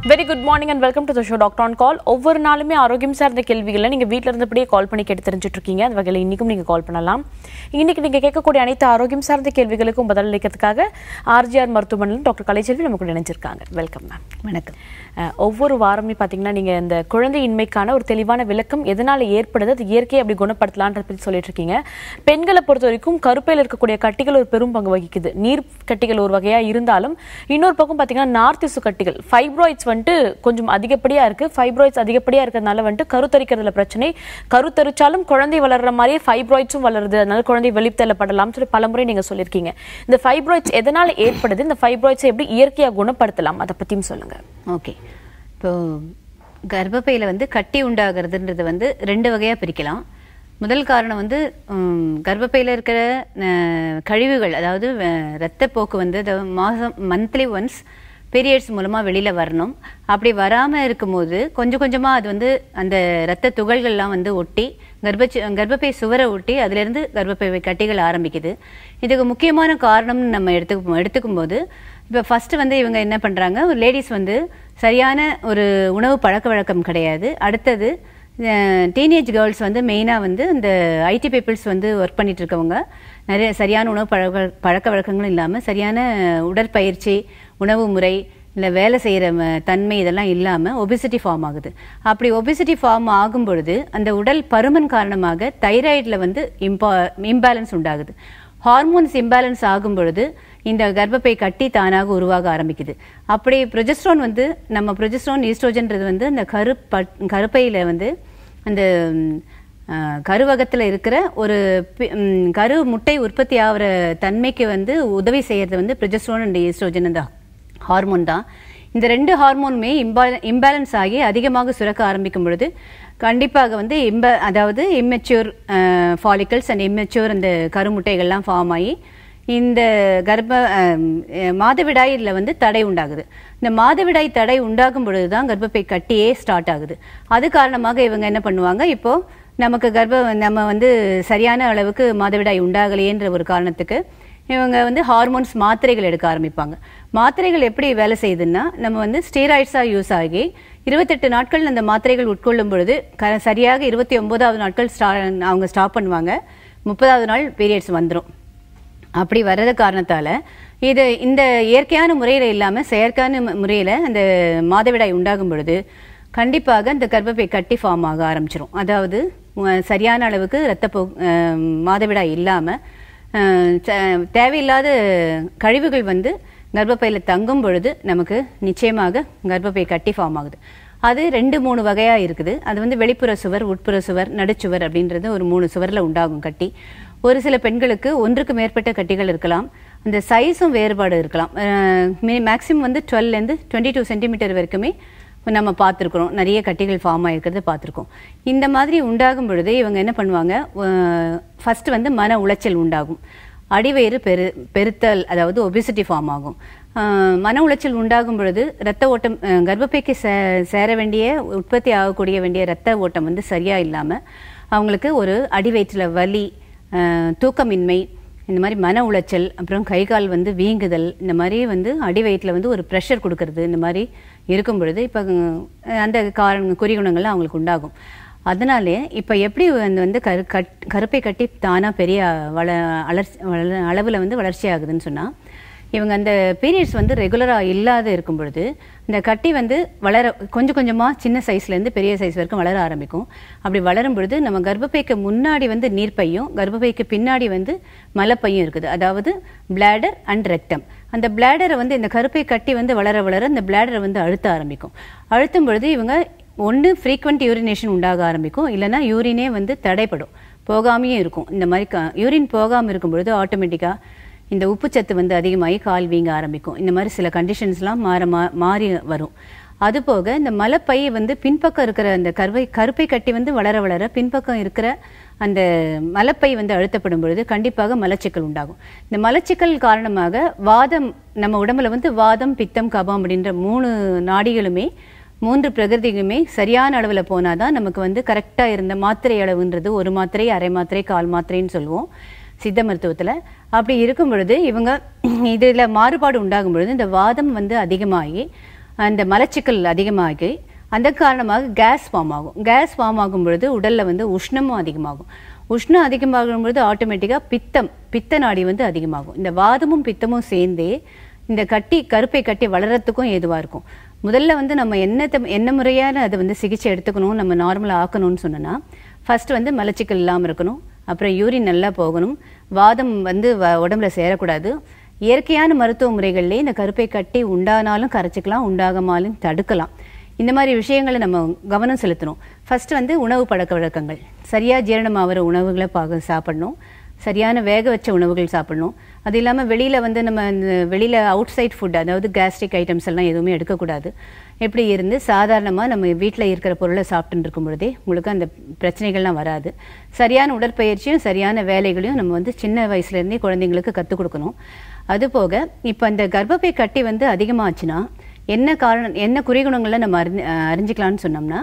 Very good morning and welcome to the show doctor on call ஒவ்வொரு நாளுமே ஆரோக்கியம் சார்ந்த கேள்விகளை நீங்கள் வீட்டில் இருந்தபடியே கால் பண்ணி கேட்டு தெரிஞ்சுட்டு இருக்கீங்க அந்த வகையில் இன்றைக்கும் நீங்கள் கால் பண்ணலாம் இன்னைக்கு நீங்கள் கேட்கக்கூடிய அனைத்து ஆரோக்கியம் சார்ந்த கேள்விகளுக்கும் பதிலளிக்கிறதுக்காக ஆர்ஜிஆர் மருத்துவமனையில் டாக்டர் கலைச்செல்வி நமக்கு நினைச்சிருக்காங்க வெல்கம் மேம் வணக்கம் அஹ், ஒவ்வொரு வாரமே பார்த்தீங்கன்னா நீங்கள் இந்த குழந்தையின்மைக்கான ஒரு தெளிவான விளக்கம் எதனால் ஏற்படுது அது இயற்கையை அப்படி குணப்படுத்தலான்ற பற்றி சொல்லிட்டு இருக்கீங்க பெண்களை பொறுத்த வரைக்கும் கருப்பையில் இருக்கக்கூடிய கட்டிகள் ஒரு பெரும் பங்கு வகிக்குது நீர் கட்டிகள் ஒரு வகையாக இருந்தாலும் இன்னொரு பக்கம் பார்த்தீங்கன்னா நார்த் திசு கட்டிகள் ஃபைப்ராய்ட்ஸ் வந்துட்டு கொஞ்சம் அதிகப்படியாக இருக்குது ஃபைப்ராய்ட்ஸ் அதிகப்படியாக இருக்கிறதுனால வந்துட்டு கருத்தரிக்கிறதுல பிரச்சனை கருத்தரிச்சாலும் குழந்தை வளர்ற மாதிரியே ஃபைப்ராய்ட்ஸும் வளருது அதனால குழந்தை வெளித்தள்ளப்படலாம்னு சொல்லி பலமுறை நீங்கள் சொல்லியிருக்கீங்க இந்த ஃபைப்ராய்ட்ஸ் எதனால் ஏற்படுது இந்த ஃபைப்ராய்ட்ஸை எப்படி இயற்கையாக குணப்படுத்தலாம் அதை பற்றியும் சொல்லுங்கள் ஓகே இப்போ கர்ப்பப்பையில் வந்து கட்டி உண்டாகிறதுன்றது வந்து ரெண்டு வகையாக பிரிக்கலாம் முதல் காரணம் வந்து உம், கர்ப்பப்பையில் இருக்கிற அஹ், கழிவுகள் அதாவது அஹ், இரத்தப்போக்கு வந்து அது மாதம் மந்த்லி ஒன்ஸ் பீரியட்ஸ் மூலமாக வெளியில் வரணும் அப்படி வராமல் இருக்கும்போது கொஞ்சம் கொஞ்சமாக அது வந்து அந்த இரத்த துகள்கள்லாம் வந்து ஒட்டி கர்ப்பச்சி கர்ப்பப்பை சுவரை ஒட்டி அதிலிருந்து கர்ப்பப்பை கட்டிகள் ஆரம்பிக்குது இதுக்கு முக்கியமான காரணம்னு நம்ம எடுத்துக்கும் எடுத்துக்கும் போது இப்போ ஃபஸ்ட்டு வந்து இவங்க என்ன பண்ணுறாங்க ஒரு லேடிஸ் வந்து சரியான ஒரு உணவு பழக்க வழக்கம் கிடையாது அடுத்தது டீனேஜ் கேர்ள்ஸ் வந்து மெயினாக வந்து இந்த ஐடி பீப்புள்ஸ் வந்து ஒர்க் பண்ணிட்டு இருக்கவங்க நிறைய சரியான உணவு பழக்க பழக்க வழக்கங்களும் இல்லாமல் சரியான உடற்பயிற்சி உணவு முறை இல்லை வேலை செய்கிற தன்மை இதெல்லாம் இல்லாமல் ஒபிசிட்டி ஃபார்ம் ஆகுது அப்படி ஒபிசிட்டி ஃபார்ம் ஆகும் பொழுது அந்த உடல் பருமன் காரணமாக தைராய்டில் வந்து இம்பா இம்பேலன்ஸ் உண்டாகுது ஹார்மோன்ஸ் இம்பேலன்ஸ் ஆகும் பொழுது இந்த கர்ப்பப்பை கட்டி தானாக உருவாக ஆரம்பிக்குது அப்படி ப்ரொஜெஸ்ட்ரோன் வந்து நம்ம ப்ரொஜெஸ்ட்ரோன் ஈஸ்ட்ரோஜன்றது வந்து அந்த கரு கருப்பையில் வந்து அந்த ம், அஹ், கருவகத்தில் இருக்கிற ஒரு பி- ம், கரு முட்டை உற்பத்தி ஆகிற தன்மைக்கு வந்து உதவி செய்யறது வந்து ப்ரொஜெஸ்ட்ரோன் அண்ட் ஈஸ்ட்ரோஜன் அந்த ஹார்மோன் தான் இந்த ரெண்டு ஹார்மோனுமே இம்பா இம்பேலன்ஸ் ஆகி அதிகமாக சுரக்க ஆரம்பிக்கும் பொழுது கண்டிப்பாக வந்து இம்ப அதாவது இம்மெச்சூர் ஃபாலிக்கல்ஸ் அண்ட் இம்மெச்சூர் அந்த கருமுட்டைகள்லாம் ஃபார்ம் ஆகி இந்த கர்ப்ப அஹ், அஹ், மாதவிடாயில வந்து தடை உண்டாகுது இந்த மாதவிடாய் தடை உண்டாகும் பொழுது தான் கர்ப்பப்பை கட்டியே ஸ்டார்ட் ஆகுது அது காரணமாக இவங்க என்ன பண்ணுவாங்க இப்போ நமக்கு கர்ப்ப நம்ம வந்து சரியான அளவுக்கு மாதவிடாய் உண்டாகலையேன்ற ஒரு காரணத்துக்கு இவங்க வந்து ஹார்மோன்ஸ் மாத்திரைகள் எடுக்க ஆரம்பிப்பாங்க மாத்திரைகள் எப்படி வேலை செய்யுதுன்னா நம்ம வந்து ஸ்டீராய்ட்ஸாக யூஸ் ஆகி இருபத்தெட்டு நாட்கள் அந்த மாத்திரைகள் உட்கொள்ளும் பொழுது க சரியாக இருபத்தி ஒன்பதாவது நாட்கள் ஸ்டா அவங்க ஸ்டாப் பண்ணுவாங்க முப்பதாவது நாள் பீரியட்ஸ் வந்துடும் அப்படி வர்றது காரணத்தால இது இந்த இயற்கையான முறையில் இல்லாமல் செயற்கையான மு- முறையில் அந்த மாதவிடாய் உண்டாகும் பொழுது கண்டிப்பாக அந்த கர்ப்பப்பை கட்டி ஃபார்ம் ஆக ஆரம்பிச்சிரும் அதாவது உ- சரியான அளவுக்கு ரத்தப்போ அஹ், மாதவிடாய் இல்லாமல் தேவையில்லாத கழிவுகள் வந்து கர்ப்பப்பையில் தங்கும் பொழுது நமக்கு நிச்சயமாக கர்ப்பப்பை கட்டி ஃபார்ம் ஆகுது அது ரெண்டு மூணு வகையாக இருக்குது அது வந்து வெளிப்புற சுவர் உட்புற சுவர் நடுச்சுவர் அப்படின்றது ஒரு மூணு சுவரில் உண்டாகும் கட்டி ஒரு சில பெண்களுக்கு ஒன்றுக்கு மேற்பட்ட கட்டிகள் இருக்கலாம் அந்த சைஸும் வேறுபாடு இருக்கலாம் மேக்ஸிமம் வந்து டுவெல்லேருந்து டுவெண்ட்டி டூ சென்டிமீட்டர் வரைக்குமே நம்ம பார்த்துருக்குறோம் நிறைய கட்டிகள் ஃபார்ம் ஆகிருக்கிறத பார்த்துருக்கோம் இந்த மாதிரி உண்டாகும் பொழுது இவங்க என்ன பண்ணுவாங்க ஃபர்ஸ்ட் வந்து மன உளைச்சல் உண்டாகும் அடிவயிறு பெரு பெருத்தல் அதாவது ஒபிசிட்டி ஃபார்ம் ஆகும் அஹ், மன உளைச்சல் உண்டாகும் பொழுது ரத்த ஓட்டம் அஹ், கர்ப்பப்பைக்கு சே சேர வேண்டிய உற்பத்தி ஆகக்கூடிய வேண்டிய ரத்த ஓட்டம் வந்து சரியாக இல்லாமல் அவங்களுக்கு ஒரு அடிவயிற்றில் வலி அஹ், தூக்கமின்மை இந்த மாதிரி மன உளைச்சல் அப்புறம் கை கால் வந்து வீங்குதல் இந்த மாதிரி வந்து அடி வயிற்றில் வந்து ஒரு ப்ரெஷர் கொடுக்கறது இந்த மாதிரி இருக்கும் பொழுது இப்போ அந்த காரண குறிகுணங்கள்லாம் அவங்களுக்கு உண்டாகும் அதனாலே இப்போ எப்படி அந்த வந்து கரு கட் கருப்பை கட்டி தானாக பெரிய வள வளர்ச்சி வள அளவில் வந்து வளர்ச்சி ஆகுதுன்னு சொன்னால் இவங்க அந்த பீரியட்ஸ் வந்து ரெகுலராக இல்லாத இருக்கும் பொழுது இந்த கட்டி வந்து வளர கொஞ்சம் கொஞ்சமாக சின்ன சைஸ்லேருந்து பெரிய சைஸ் வரைக்கும் வளர ஆரம்பிக்கும் அப்படி வளரும் பொழுது நம்ம கர்ப்பப்பைக்கு முன்னாடி வந்து நீர்ப்பையும் கர்ப்பப்பைக்கு பின்னாடி வந்து மலப்பையும் இருக்குது அதாவது பிளாடர் அண்ட் ரெக்டம் அந்த பிளாடரை வந்து இந்த கருப்பை கட்டி வந்து வளர வளர இந்த பிளாடரை வந்து அழுத்த ஆரம்பிக்கும் அழுத்தும் பொழுது இவங்க ஒன்று ஃப்ரீக்வெண்ட் யூரினேஷன் உண்டாக ஆரம்பிக்கும் இல்லைன்னா யூரினே வந்து தடைப்படும் போகாமையும் இருக்கும் இந்த மாதிரி யூரின் போகாமல் இருக்கும் பொழுது ஆட்டோமேட்டிக்காக இந்த உப்புச்சத்து வந்து அதிகமாகி கால் வீங்க ஆரம்பிக்கும் இந்த மாதிரி சில கண்டிஷன்ஸ்லாம் மாற மா- மாறி வரும் அதுபோக இந்த மலைப்பை வந்து பின்பக்கம் இருக்கிற அந்த கருவை கருப்பை கட்டி வந்து வளர வளர பின்பக்கம் இருக்கிற அந்த மலைப்பை வந்து அழுத்தப்படும் பொழுது கண்டிப்பாக மலச்சிக்கல் உண்டாகும் இந்த மலச்சிக்கல் காரணமாக வாதம் நம்ம உடம்புல வந்து வாதம் பித்தம் கபம் அப்படின்ற மூணு நாடிகளுமே மூன்று பிரகிருதிக்குமே சரியான அளவில் போனால் தான் நமக்கு வந்து கரெக்டாக இருந்த மாத்திரை அளவுன்றது ஒரு மாத்திரை அரை மாத்திரை கால் மாத்திரைன்னு சொல்லுவோம் சித்த மருத்துவத்தில் அப்படி இருக்கும் பொழுது இவங்க இதில் மாறுபாடு உண்டாகும் பொழுது இந்த வாதம் வந்து அதிகமாகி அந்த மலச்சிக்கல் அதிகமாகி அந்த காரணமாக கேஸ் ஃபார்ம் ஆகும் கேஸ் ஃபார்ம் ஆகும் பொழுது உடலில் வந்து உஷ்ணமும் அதிகமாகும் உஷ்ணம் அதிகமாகும் பொழுது ஆட்டோமேட்டிக்காக பித்தம் பித்த நாடி வந்து அதிகமாகும் இந்த வாதமும் பித்தமும் சேர்ந்தே இந்த கட்டி கருப்பை கட்டி வளர்கிறதுக்கும் ஏதுவாக இருக்கும் முதல்ல வந்து நம்ம என்ன என்ன முறையான அதை வந்து சிகிச்சை எடுத்துக்கணும் நம்ம நார்மலாக ஆக்கணும்னு சொன்னோன்னா ஃபர்ஸ்ட் வந்து மலச்சிக்கல் இல்லாமல் இருக்கணும் அப்புறம் யூரின் நல்லா போகணும் வாதம் வந்து வ- உடம்புல சேரக்கூடாது இயற்கையான மருத்துவ முறைகள்லேயே இந்த கருப்பை கட்டி உண்டானாலும் கரைச்சிக்கலாம் உண்டாகாமலும் தடுக்கலாம் இந்த மாதிரி விஷயங்களை நம்ம கவனம் செலுத்தணும் ஃபர்ஸ்ட் வந்து உணவு பழக்க வழக்கங்கள் சரியாக ஜீரணமாகிற உணவுகளை பாக சாப்பிடணும் சரியான வேக வச்ச உணவுகள் சாப்பிடணும் அது இல்லாமல் வெளியில் வந்து நம்ம வெளியில் அவுட் சைட் ஃபுட் அதாவது கேஸ்ட்ரிக் ஐட்டம்ஸ் எல்லாம் எதுவுமே எடுக்கக்கூடாது எப்படி இருந்து சாதாரணமாக நம்ம வீட்டில் இருக்கிற பொருளை சாப்பிட்டுன்னு இருக்கும் பொழுதே உங்களுக்கு அந்த பிரச்சனைகள்லாம் வராது சரியான உடற்பயிற்சியும் சரியான வேலைகளையும் நம்ம வந்து சின்ன வயசுலேருந்தே குழந்தைங்களுக்கு கற்றுக் கொடுக்கணும் அதுபோக இப்போ அந்த கர்ப்பப்பை கட்டி வந்து அதிகமாச்சுன்னா என்ன காரணம் என்ன குறிகுணங்களை நம்ம அறிஞ்சு அறிஞ்சிக்கலாம்னு சொன்னோம்னா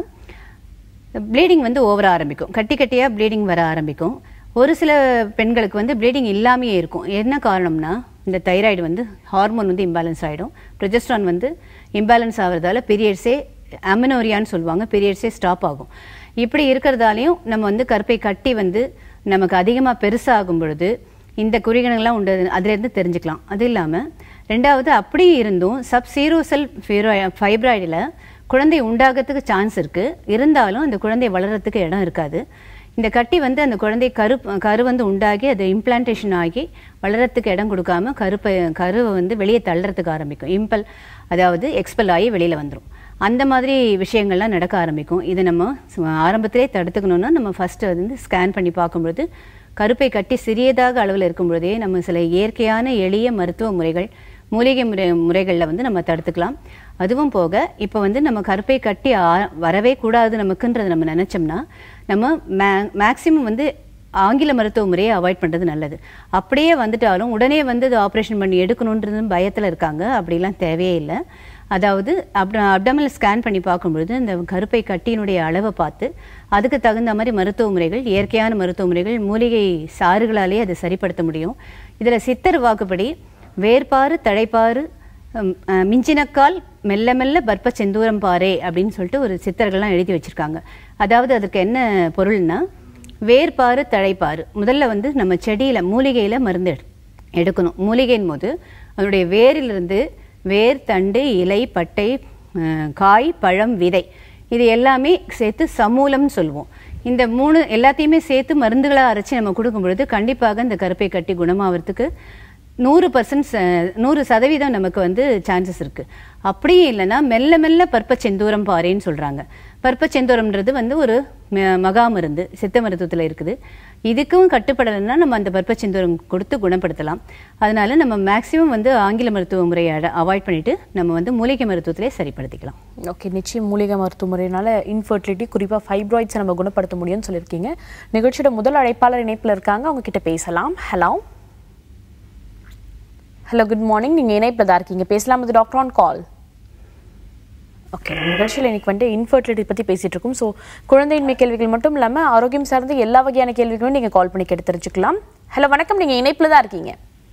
ப்ளீடிங் வந்து ஓவர ஆரம்பிக்கும் கட்டி கட்டியாக ப்ளீடிங் வர ஆரம்பிக்கும் ஒரு சில பெண்களுக்கு வந்து ப்ளீடிங் இல்லாமையே இருக்கும் என்ன காரணம்னா இந்த தைராய்டு வந்து ஹார்மோன் வந்து இம்பேலன்ஸ் ஆகிடும் ப்ரொஜெஸ்ட்ரான் வந்து இம்பேலன்ஸ் ஆகிறதால பீரியட்ஸே அமினோரியான்னு சொல்லுவாங்க பீரியட்ஸே ஸ்டாப் ஆகும் இப்படி இருக்கிறதாலையும் நம்ம வந்து கருப்பை கட்டி வந்து நமக்கு அதிகமாக பெருசாகும் பொழுது இந்த குறிகணங்கள்லாம் உண்டு அதுலேருந்து தெரிஞ்சுக்கலாம் அது இல்லாமல் ரெண்டாவது அப்படி இருந்தும் சப் சீரோசெல் ஃபைப்ராய்டில் குழந்தை உண்டாகிறதுக்கு சான்ஸ் இருக்குது இருந்தாலும் அந்த குழந்தை வளர்கிறதுக்கு இடம் இருக்காது இந்த கட்டி வந்து அந்த குழந்தை கரு கரு வந்து உண்டாகி அது இம்ப்ளான்டேஷன் ஆகி வளர்கிறதுக்கு இடம் கொடுக்காம கருப்பை கருவை வந்து வெளியே தள்ளுறதுக்கு ஆரம்பிக்கும் இம்பல் அதாவது எக்ஸ்பெல் ஆகி வெளியில் வந்துடும் அந்த மாதிரி விஷயங்கள்லாம் நடக்க ஆரம்பிக்கும் இதை நம்ம சு- ஆரம்பத்திலே தடுத்துக்கணும்னா நம்ம ஃபஸ்ட்டு வந்து ஸ்கேன் பண்ணி பார்க்கும்பொழுது கருப்பை கட்டி சிறியதாக அளவில் இருக்கும் பொழுதே நம்ம சில இயற்கையான எளிய மருத்துவ முறைகள் மூலிகை முறை முறைகளில் வந்து நம்ம தடுத்துக்கலாம் அதுவும் போக இப்போ வந்து நம்ம கருப்பை கட்டி ஆ- வரவே கூடாது நமக்குன்றதை நம்ம நினச்சோம்னா நம்ம மே மேக்ஸிமம் வந்து ஆங்கில மருத்துவ முறையை அவாய்ட் பண்ணுறது நல்லது அப்படியே வந்துட்டாலும் உடனே வந்து அது ஆப்ரேஷன் பண்ணி எடுக்கணுன்றது பயத்தில் இருக்காங்க அப்படிலாம் தேவையே இல்லை அதாவது அப்ட அப்டமல் ஸ்கேன் பண்ணி பார்க்கும்பொழுது இந்த கருப்பை கட்டியினுடைய அளவை பார்த்து அதுக்கு தகுந்த மாதிரி மருத்துவ முறைகள் இயற்கையான மருத்துவ முறைகள் மூலிகை சாறுகளாலே அதை சரிப்படுத்த முடியும் இதில் சித்தர் வாக்குப்படி வேர்பாறு தழைப்பாறு ஹம், அஹ், மிஞ்சினக்கால் மெல்ல மெல்ல பற்ப செந்தூரம் பாரே அப்படின்னு சொல்லிட்டு ஒரு சித்தர்கள்லாம் எழுதி வச்சிருக்காங்க அதாவது அதற்கு என்ன பொருள்னா வேர்பாறு தழைப்பாறு முதல்ல வந்து நம்ம செடியில மூலிகையில மருந்து எடு- எடுக்கணும் மூலிகையின் போது அதனுடைய வேரிலிருந்து வேர் தண்டு இலை பட்டை அஹ், காய் பழம் விதை இது எல்லாமே சேர்த்து சமூலம்னு சொல்லுவோம் இந்த மூணு எல்லாத்தையுமே சேர்த்து மருந்துகளாக அரைச்சி நம்ம கொடுக்கும் பொழுது கண்டிப்பாக இந்த கருப்பை கட்டி குணமாகறதுக்கு நூறு பர்சன்ட் நூறு சதவீதம் நமக்கு வந்து சான்சஸ் இருக்கு அப்படியும் இல்லைன்னா மெல்ல மெல்ல பற்ப செந்தூரம் பாறைன்னு சொல்றாங்க பற்ப செந்தூரம்ன்றது வந்து ஒரு ம- மகா மருந்து சித்த மருத்துவத்தில் இருக்குது இதுக்கும் கட்டுப்படலைன்னா நம்ம அந்த பற்ப செந்தூரம் கொடுத்து குணப்படுத்தலாம் அதனால நம்ம மேக்சிமம் வந்து ஆங்கில மருத்துவ முறையை அவாய்ட் பண்ணிட்டு நம்ம வந்து மூலிகை மருத்துவத்திலே சரிப்படுத்திக்கலாம் ஓகே நிச்சயம் மூலிகை மருத்துவ முறையினால இன்ஃபர்டிலிட்டி குறிப்பா ஃபைப்ராய்ட்ஸை நம்ம குணப்படுத்த முடியும்னு சொல்லியிருக்கீங்க நிகழ்ச்சியோட முதல் அழைப்பாளர் இணைப்புல இருக்காங்க அவங்க கிட்ட பேசலாம் ஹலோ ஹலோ குட் மார்னிங் நீங்க இணைப்புல தான் இருக்கீங்க பேசலாம் இது டாக்டர் ஆன் கால் ஓகே நிகழ்ச்சியில் இன்னைக்கு வந்துட்டு இன்ஃபர்டிலிட்டி பற்றி பேசிட்டு இருக்கோம் ஸோ குழந்தையின்மை கேள்விகள் மட்டும் இல்லாமல் ஆரோக்கியம் சார்ந்த எல்லா வகையான கேள்விகளும் நீங்கள் கால் பண்ணி கேட்டு தெரிஞ்சுக்கலாம் ஹலோ வணக்கம் நீங்கள் இணைப்பில் தான் இருக்கீங்க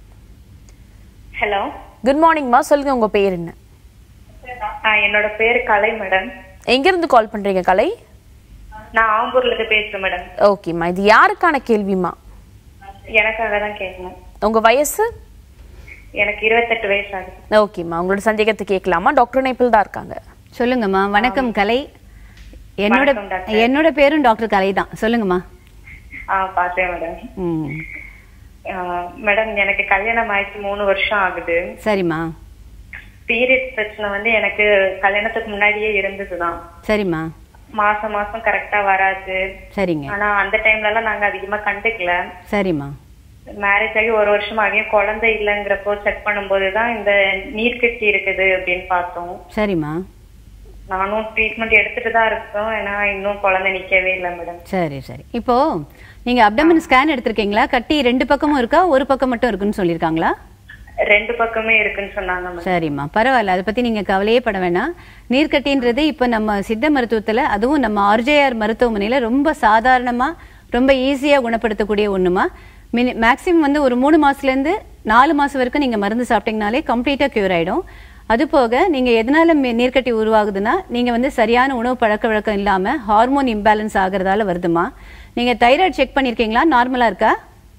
ஹலோ குட் மார்னிங்மா சொல்லுங்க உங்க பேர் என்ன என்னோட பேரு கலை மேடம் எங்கேருந்து கால் பண்றீங்க கலை நான் ஆம்பூர்ல இருந்து பேசுறேன் மேடம் ஓகேம்மா இது யாருக்கான கேள்விமா எனக்காக தான் கேட்கணும் உங்க வயசு எனக்கு இருபத்தெட்டு வயசு ஆகுது ஓகேம்மா உங்களோட சந்தேகத்தை கேட்கலாமா டாக்டர் இணைப்பில் தான் இருக்காங்க சொல்லுங்கம்மா வணக்கம் கலை என்னோட வணக்கம், டாக்டர். என்னோட பேரும் டாக்டர் கலை தான் சொல்லுங்கம்மா ஆ பார்த்தேன் மேடம் ம் ஆ, மேடம் எனக்கு கல்யாணம் ஆயிடுச்சு மூணு வருஷம் ஆகுது சரிம்மா பீரியட் பிரச்சனை வந்து எனக்கு கல்யாணத்துக்கு முன்னாடியே இருந்ததுதான் சரிம்மா மாசம் மாசம் கரெக்டா வராது சரிங்க ஆனா அந்த டைம்ல எல்லாம் நாங்க அதிகமா கண்டுக்கல சரிம்மா மேரேஜ் ஆகி ஒரு வருஷம் ஆகியும் குழந்தை இல்லைங்கிறப்போ செக் பண்ணும்போதுதான் இந்த நீர்க்கட்டி இருக்குது அப்படின்னு பார்த்தோம் சரிம்மா நானும் ட்ரீட்மெண்ட் எடுத்துட்டு தான் இருக்கோம் ஏன்னா இன்னும் குழந்தை நிக்கவே இல்லை மேடம் சரி சரி இப்போ நீங்க அப்டமன் ஸ்கேன் எடுத்திருக்கீங்களா கட்டி ரெண்டு பக்கமும் இருக்கா ஒரு பக்கம் மட்டும் இருக்குன்னு சொல்லியிருக்காங்களா ரெண்டு பக்கமே இருக்குன்னு சொன்னாங்க மேடம் சரிம்மா பரவாயில்ல அதை பத்தி நீங்க கவலையே பட வேணாம் நீர்க்கட்டின்றது இப்ப நம்ம சித்த மருத்துவத்துல அதுவும் நம்ம ஆர்ஜேஆர் மருத்துவமனையில ரொம்ப சாதாரணமா ரொம்ப ஈஸியா குணப்படுத்தக்கூடிய ஒண்ணுமா மினி மேக்ஸிமம் வந்து ஒரு மூணு மாசத்துல இருந்து நாலு மாசம் வரைக்கும் நீங்க மருந்து சாப்பிட்டீங்கனாலே கம்ப்ளீட்டா கியூர் ஆயிடும் அது போக நீங்கள் எதனால மே- நீர்க்கட்டி உருவாகுதுன்னா நீங்கள் வந்து சரியான உணவு பழக்க வழக்கம் இல்லாமல் ஹார்மோன் இம்பேலன்ஸ் ஆகிறதால வருதுமா நீங்கள் தைராய்டு செக் பண்ணியிருக்கீங்களா நார்மலாக இருக்கா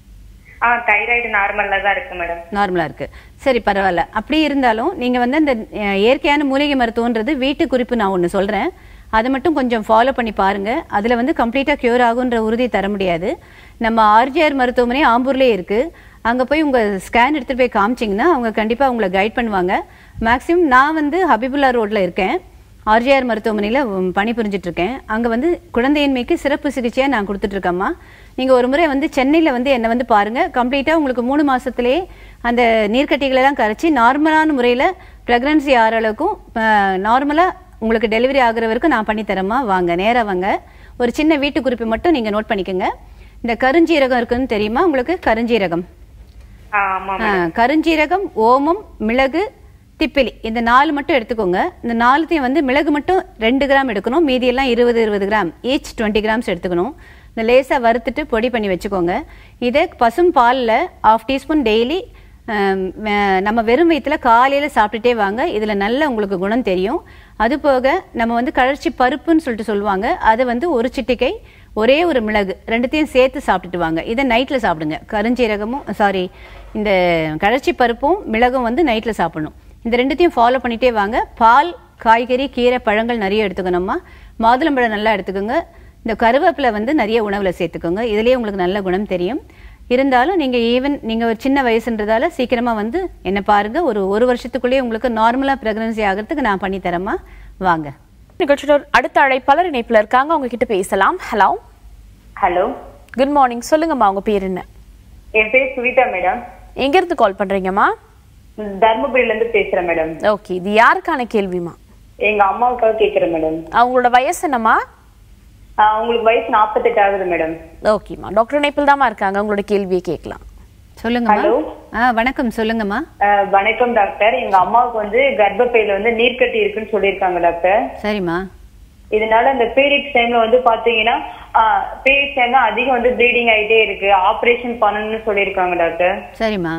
ஆ தைராய்டு நார்மல்ல தான் இருக்கு மேடம் நார்மலாக இருக்கு சரி பரவாயில்ல அப்படி இருந்தாலும் நீங்கள் வந்து அந்த அஹ், இயற்கையான மூலிகை மருத்துவன்றது வீட்டு குறிப்பு நான் ஒன்று சொல்கிறேன் அதை மட்டும் கொஞ்சம் ஃபாலோ பண்ணி பாருங்க அதில் வந்து கம்ப்ளீட்டாக க்யூர் ஆகுன்ற உறுதி தர முடியாது நம்ம ஆர்ஜிஆர் மருத்துவமனை ஆம்பூர்லேயே இருக்குது அங்கே போய் உங்கள் ஸ்கேன் எடுத்துகிட்டு போய் காமிச்சிங்கன்னா அவங்க கண்டிப்பாக உங்களை கைட் பண்ணுவாங்க மேக்ஸிமம் நான் வந்து ஹபிபுல்லா ரோட்டில் இருக்கேன் ஆர்ஜிஆர் மருத்துவமனையில் பணிபுரிஞ்சிட்டு இருக்கேன் அங்கே வந்து குழந்தையின்மைக்கு சிறப்பு சிகிச்சையாக நான் கொடுத்துட்ருக்கேம்மா நீங்கள் ஒரு முறை வந்து சென்னையில் வந்து என்னை வந்து பாருங்கள் கம்ப்ளீட்டாக உங்களுக்கு மூணு மாதத்துலேயே அந்த நீர்க்கட்டிகளெல்லாம் கரைச்சி நார்மலான முறையில் ப்ரெக்னன்சி ஆகிற அளவுக்கும் நார்மலாக உங்களுக்கு டெலிவரி ஆகுற வரைக்கும் நான் பண்ணி தரேம்மா வாங்க நேராக வாங்க ஒரு சின்ன வீட்டு குறிப்பு மட்டும் நீங்கள் நோட் பண்ணிக்கோங்க இந்த கருஞ்சீரகம் இருக்குன்னு தெரியுமா உங்களுக்கு கருஞ்சீரகம் ஆ ஆமா ஆ, கருஞ்சீரகம் ஓமம் மிளகு திப்பிலி இந்த நாலு மட்டும் எடுத்துக்கோங்க இந்த நாலுத்தையும் வந்து மிளகு மட்டும் ரெண்டு கிராம் எடுக்கணும் மீதியெல்லாம் இருபது இருபது கிராம் ஈச் டுவெண்ட்டி கிராம்ஸ் எடுத்துக்கணும் இந்த லேசாக வறுத்துட்டு பொடி பண்ணி வச்சுக்கோங்க இதை பசும் பாலில் ஆஃப் டீஸ்பூன் டெய்லி நம்ம வெறும் வயிற்றுல காலையில் சாப்பிட்டுட்டே வாங்க இதில் நல்ல உங்களுக்கு குணம் தெரியும் அது போக நம்ம வந்து கழற்சி பருப்புன்னு சொல்லிட்டு சொல்லுவாங்க அதை வந்து ஒரு சிட்டிக்கை ஒரே ஒரு மிளகு ரெண்டுத்தையும் சேர்த்து சாப்பிட்டுட்டு வாங்க இதை நைட்டில் சாப்பிடுங்க கருஞ்சீரகமும் சாரி இந்த கழற்சி பருப்பும் மிளகும் வந்து நைட்டில் சாப்பிடணும் இந்த ரெண்டுத்தையும் ஃபாலோ பண்ணிட்டே வாங்க பால் காய்கறி கீரை பழங்கள் நிறைய எடுத்துக்கணுமா மாதுளம்பழம் நல்லா எடுத்துக்கோங்க இந்த கருவேப்பிலை வந்து நிறைய உணவில் சேர்த்துக்கோங்க இதுலேயே உங்களுக்கு நல்ல குணம் தெரியும் இருந்தாலும் நீங்கள் ஈவன் நீங்கள் ஒரு சின்ன வயசுன்றதால சீக்கிரமாக வந்து என்ன பாருங்க ஒரு ஒரு வருஷத்துக்குள்ளேயே உங்களுக்கு நார்மலாக ப்ரெக்னன்சி ஆகிறதுக்கு நான் பண்ணி தரேம்மா வாங்க நிகழ்ச்சியோட அடுத்த அழைப்பாளர் இணைப்புல இருக்காங்க அவங்க கிட்ட பேசலாம் ஹலோ ஹலோ குட் மார்னிங் சொல்லுங்கம்மா உங்க பேர் என்ன என் பேர் சுவிதா மேடம் எங்க இருந்து கால் பண்றீங்கம்மா தர்மபுரியில இருந்து பேசுறேன் மேடம் ஓகே இது யாருக்கான கேள்விமா எங்க அம்மாவுக்காக கேக்குறேன் மேடம் அவங்களோட வயசு என்னம்மா ஆஹ் உங்களுக்கு வயசு நாற்பத்தெட்டு ஆகுது மேடம் ஓகேம்மா டாக்டர் இணைப்பில் தாம்மா இருக்காங்க உங்களோட கேள்வியை கேட்கலாம் சொல்லுங்கம்மா Hello. ஆ வணக்கம் சொல்லுங்கம்மா ஆஹ் வணக்கம் டாக்டர் எங்க அம்மாவுக்கு வந்து கர்ப்பப்பையில வந்து நீர்க்கட்டி இருக்குன்னு சொல்லியிருக்காங்க டாக்டர் சரிம்மா இதனால இந்த பீரியட்ஸ் டைம்ல வந்து பாத்தீங்கன்னா பீரியட்ஸ் டைம்ல அதிகம் வந்து ப்ளீடிங் ஆயிட்டே இருக்கு ஆபரேஷன் பண்ணணும்னு சொல்லியிருக்காங்க டாக்டர் சரிம்மா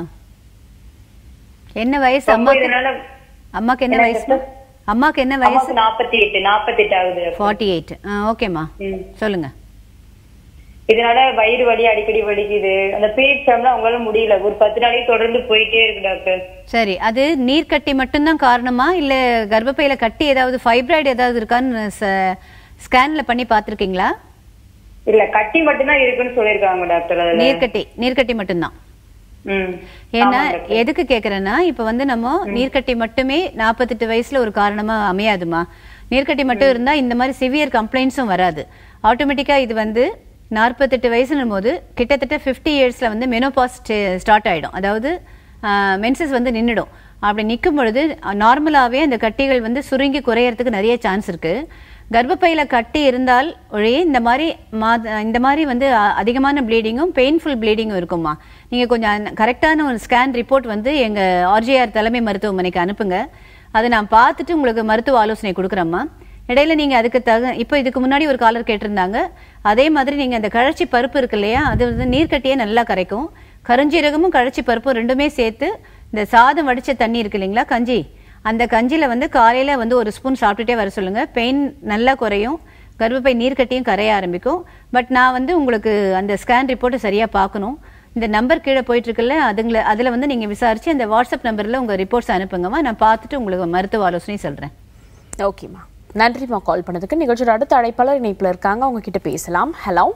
என்ன வயசு ரொம்ப அம்மாக்கு இதனால அம்மாக்கு என்ன என்ன வயசு sister? அம்மாக்கு என்ன வயசு அம்மாவுக்கு நாற்பத்தி எட்டு நாற்பத்தி எட்டு ஆகுது doctor. ஃபார்ட்டி எயிட் ஆ ஓகேம்மா ம். சொல்லுங்க இதனால வயிறு வலி அடிக்கடி வலிக்குது அந்த பீரியட்ஸ் டைம்ல அவங்களால முடியல ஒரு பத்து நாளைக்கு தொடர்ந்து போயிட்டே இருக்கு டாக்டர் சரி அது நீர்க்கட்டி மட்டும்தான் காரணமா இல்ல கர்ப்பப்பையில கட்டி ஏதாவது ஃபைப்ராய்டு ஏதாவது இருக்கான்னு ஸ்கேன்ல பண்ணி பார்த்திருக்கீங்களா இல்ல கட்டி மட்டும்தான் இருக்குன்னு சொல்லியிருக்காங்க டாக்டர் அதுல நீர்க்கட்டி நீர்க்கட்டி மட்டும்தான் ம் ஏன்னா ஆமா டாக்டர். எதுக்கு கேக்குறேன்னா இப்ப வந்து நம்ம நீர்க்கட்டி மட்டுமே நாற்பத்தெட்டு வயசுல ஒரு காரணமா அமையாதுமா நீர்க்கட்டி மட்டும் இருந்தா இந்த மாதிரி சிவியர் கம்ப்ளைண்ட்ஸும் வராது ஆட்டோமேட்டிக்கா இது வந்து நாற்பத்தெட்டு வயசுனும் போது கிட்டத்தட்ட ஃபிஃப்டி இயர்ஸ்ல வந்து மெனோபாஸ் ஸ்டார்ட் ஆயிடும் அதாவது மென்சஸ் வந்து நின்றுடும் அப்படி நிற்கும் பொழுது நார்மலாகவே அந்த கட்டிகள் வந்து சுருங்கி குறையறதுக்கு நிறைய சான்ஸ் இருக்கு கர்ப்பப்பையில கட்டி இருந்தால் ஒழிய இந்த மாதிரி மாத இந்த மாதிரி வந்து அ- அதிகமான ப்ளீடிங்கும் பெயின்ஃபுல் ப்ளீடிங்கும் இருக்குமா நீங்க கொஞ்சம் கரெக்டான ஒரு ஸ்கேன் ரிப்போர்ட் வந்து எங்க ஆர்ஜிஆர் தலைமை மருத்துவமனைக்கு அனுப்புங்க அதை நான் பார்த்துட்டு உங்களுக்கு மருத்துவ ஆலோசனை கொடுக்குறேம்மா இடையில நீங்க அதுக்கு தக இப்போ இதுக்கு முன்னாடி ஒரு காலர் கேட்டிருந்தாங்க அதே மாதிரி நீங்க அந்த கழச்சி பருப்பு இருக்கு இல்லையா அது வந்து நீர்க்கட்டியே நல்லா கரைக்கும் கருஞ்சீரகமும் கழச்சி பருப்பும் ரெண்டுமே சேர்த்து இந்த சாதம் வடிச்ச தண்ணி இருக்கு இல்லைங்களா கஞ்சி அந்த கஞ்சியில் வந்து காலையில் வந்து ஒரு ஸ்பூன் சாப்பிட்டுட்டே வர சொல்லுங்க பெயின் நல்லா குறையும் கர்ப்பப்பை நீர்க்கட்டியும் கரைய ஆரம்பிக்கும் பட் நான் வந்து உங்களுக்கு அந்த ஸ்கேன் ரிப்போர்ட்டை சரியாக பார்க்கணும் இந்த நம்பர் கீழே போயிட்டு இருக்குல்ல அதுங்கள அதில் வந்து நீங்கள் விசாரிச்சு அந்த வாட்ஸ்அப் நம்பரில் உங்கள் ரிப்போர்ட்ஸ் அனுப்புங்கம்மா நான் பார்த்துட்டு உங்களுக்கு மருத்துவ ஆலோசனை சொல்கிறேன் ஓகேம்மா நன்றிம்மா கால் பண்ணதுக்கு நிகழ்ச்சியோட அடுத்த அழைப்பாளர் இணைப்பில் இருக்காங்க அவங்க கிட்ட பேசலாம் ஹலோ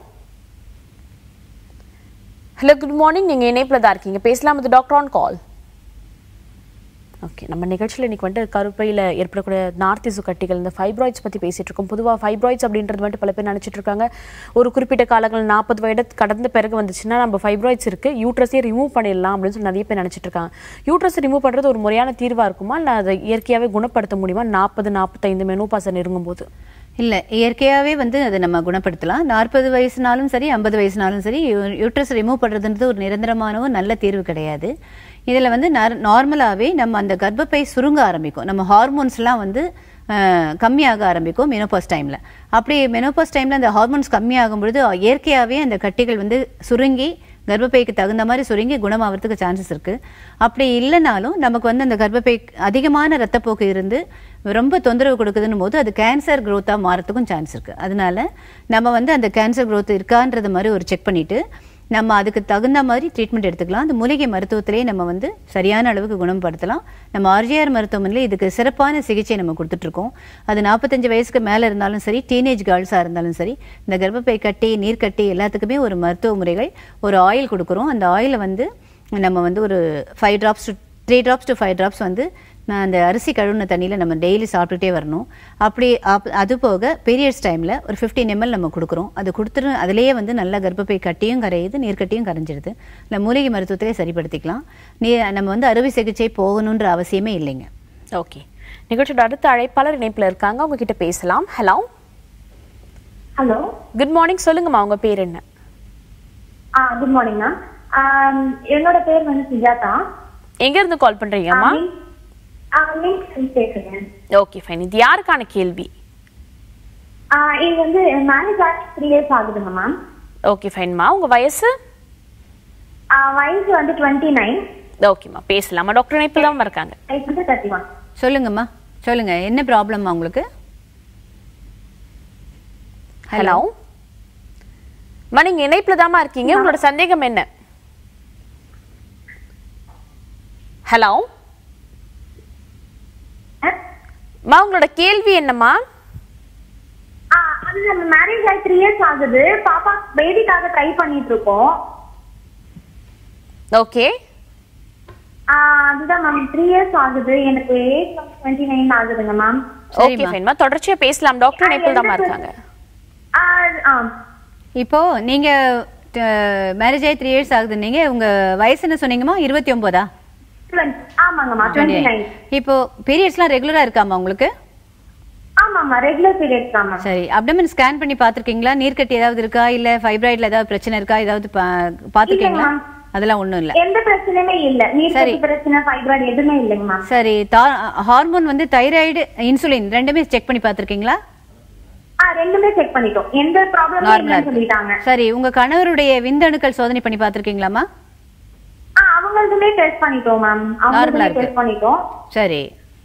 ஹலோ குட் மார்னிங் நீங்க இணைப்பில் தான் இருக்கீங்க பேசலாம் இது டாக்டர் ஆன் கால் ஓகே நம்ம நிகழ்ச்சியில் இன்னைக்கு வந்துட்டு கருப்பையில் ஏற்படக்கூடிய நார்த் திசு கட்டிகள் இந்த ஃபைப்ராய்ட்ஸ் பற்றி பேசிட்டு இருக்கோம் பொதுவாக ஃபைப்ராய்ட்ஸ் அப்படின்றது வந்துட்டு பல பேர் நினைச்சிட்டு இருக்காங்க ஒரு குறிப்பிட்ட காலங்கள் நாற்பது வயது கடந்த பிறகு வந்துச்சுன்னா நம்ம ஃபைப்ராய்ட்ஸ் இருக்கு யூட்ரஸே ரிமூவ் பண்ணிடலாம் அப்படின்னு சொல்லி நிறைய பேர் நினைச்சிட்டு இருக்காங்க யூட்ரஸ் ரிமூவ் பண்றது ஒரு முறையான தீர்வா இருக்குமா இல்லை அதை இயற்கையாகவே குணப்படுத்த முடியுமா நாற்பது நாற்பத்தைந்து மெனோபாசை நெருங்கும் போது இல்லை இயற்கையாகவே வந்து அதை நம்ம குணப்படுத்தலாம் நாற்பது வயசுனாலும் சரி ஐம்பது வயசுனாலும் சரி யூட்ரஸ் ரிமூவ் பண்ணுறதுன்றது ஒரு நிரந்தரமான ஒரு நல்ல தீர்வு கிடையாது இதில் வந்து நார்மலாகவே நம்ம அந்த கர்ப்பப்பை சுருங்க ஆரம்பிக்கும் நம்ம ஹார்மோன்ஸ்லாம் வந்து அஹ், கம்மியாக ஆரம்பிக்கும் மெனோபாஸ் டைமில் அப்படி மெனோபாஸ் டைமில் அந்த ஹார்மோன்ஸ் கம்மியாகும் பொழுது இயற்கையாகவே அந்த கட்டிகள் வந்து சுருங்கி கர்ப்பப்பைக்கு தகுந்த மாதிரி சுருங்கி குணமாகறதுக்கு சான்சஸ் இருக்கு அப்படி இல்லைனாலும் நமக்கு வந்து அந்த கர்ப்பப்பை அதிகமான ரத்தப்போக்கு இருந்து ரொம்ப தொந்தரவு கொடுக்குதுன்னு போது அது கேன்சர் growth-ஆ மாறத்துக்கும் சான்ஸ் இருக்கு அதனால நம்ம வந்து அந்த கேன்சர் growth இருக்கான்றது மாதிரி ஒரு செக் பண்ணிட்டு நம்ம அதுக்கு தகுந்த மாதிரி ட்ரீட்மெண்ட் எடுத்துக்கலாம் அந்த மூலிகை மருத்துவத்திலேயே நம்ம வந்து சரியான அளவுக்கு குணப்படுத்தலாம் நம்ம ஆர்ஜிஆர் மருத்துவமனையில் இதுக்கு சிறப்பான சிகிச்சை நம்ம கொடுத்துட்ருக்கோம் அது நாற்பத்தஞ்சு வயசுக்கு மேலே இருந்தாலும் சரி டீனேஜ் கேர்ள்ஸாக இருந்தாலும் சரி இந்த கர்ப்பப்பை கட்டி நீர் கட்டி எல்லாத்துக்குமே ஒரு மருத்துவ முறைகள் ஒரு ஆயில் கொடுக்குறோம் அந்த ஆயிலை வந்து நம்ம வந்து ஒரு five drops to three drops to five drops வந்து நான் அந்த அரிசி கழுவுன தண்ணியில் நம்ம டெய்லி சாப்பிட்டுட்டே வரணும் அப்படி அப்- அது போக பீரியட்ஸ் டைமில் ஒரு 15 ml நம்ம கொடுக்குறோம் அது கொடுத்துட்டு அதிலேயே வந்து நல்ல கர்ப்பப்பை கட்டியும் கரையுது நீர்க்கட்டியும் கரைஞ்சிடுது இல்லை மூலிகை மருத்துவத்திலே சரிப்படுத்திக்கலாம் நீ நம்ம வந்து அறுவை சிகிச்சை போகணுன்ற அவசியமே இல்லைங்க ஓகே நிகழ்ச்சியோட அடுத்த அழைப்பாளர் இணைப்புல இருக்காங்க அவங்க கிட்ட பேசலாம் ஹலோ ஹலோ குட் மார்னிங் சொல்லுங்கம்மா உங்க பேர் என்ன ஆ குட் மார்னிங் மேம் என்னோட பேர் வந்து சுஜாதா எங்க இருந்து கால் பண்றீங்கம்மா லிங்க் பேசுறேன் ஓகே ஃபைன் இது யாருக்கான கேள்வி ஆ, இது வந்து மேரேஜ் ஆகி த்ரீ இயர்ஸ் ஆகுதுங்க மேம் ஓகே ஃபைன்மா உங்க வயசு வயசு வந்து டுவெண்ட்டி நைன் ஓகேம்மா பேசலாமா டாக்டர் இணைப்பில் தான் இருக்காங்க வயசு வந்து தேர்ட்டி ஒன் சொல்லுங்கம்மா சொல்லுங்க என்ன ப்ராப்ளம்மா உங்களுக்கு ஹலோ அம்மா நீங்க இணைப்புல தாம்மா இருக்கீங்க உங்களோட சந்தேகம் என்ன ஹலோ அம்மா உங்களோட கேள்வி என்னம்மா அது நம்ம மேரேஜ் ஆகி த்ரீ இயர்ஸ் ஆகுது பாப்பா பேபிக்காக ட்ரை பண்ணிட்டு இருக்கோம் ஓகே ஆ, அதுதான் மேம் த்ரீ இயர்ஸ் ஆகுது எனக்கு ஏஜ் வந்து டுவெண்ட்டி நைன் ஆகுதுங்க மேம் ஓகே ஃபைன்மா தொடர்ச்சியா பேசலாம் டாக்டர் இணைப்பில் தாம்மா இருக்காங்க ஆ இப்போ நீங்க மேரேஜ் ஆகி த்ரீ இயர்ஸ் ஆகுது நீங்க உங்க வயசு என்ன சொன்னீங்கம்மா இருபத்தி ஒன்பதா ஆமாங்கம்மா டுவெண்ட்டி நைன் இப்போ பீரியட்ஸ்லாம் ரெகுலரா இருக்காமா உங்களுக்கு ஆமாம்மா ரெகுலர் பீரியட்ஸ் தான் மேம் சரி அப்டமன் ஸ்கேன் பண்ணி பார்த்திருக்கீங்களா நீர்க்கட்டி ஏதாவது இருக்கா இல்ல ஃபைப்ராய்ட்ல ஏதாவது பிரச்சனை இருக்கா ஏதாவது பா- பார்த்திருக்கீங்களா இல்லைம்மா. அதெல்லாம் ஒண்ணும் இல்ல எந்த பிரச்சனையுமே இல்ல நீர் சரி. கட்டி பிரச்சனை ஃபைப்ராய்டு எதுவுமே இல்லைங்க மேம் சரி ஹார்மோன் வந்து தைராய்டு இன்சுலின் ரெண்டுமே செக் பண்ணி பார்த்திருக்கீங்களா ஆ ரெண்டுமே செக் பண்ணிட்டோம் எந்த ப்ராப்ளமும் நார்மலா இல்லைன்னு சொல்லிட்டாங்க இருக்கு சரி உங்க கணவருடைய விந்தணுக்கள் சோதனை பண்ணி பார்த்திருக்கீங்களாமா ஆ அவங்களுதுமே டெஸ்ட் பண்ணிட்டோம் மேம் நார்மலா அவங்களுமே இருக்கு. டெஸ்ட் பண்ணிட்டோம் சரி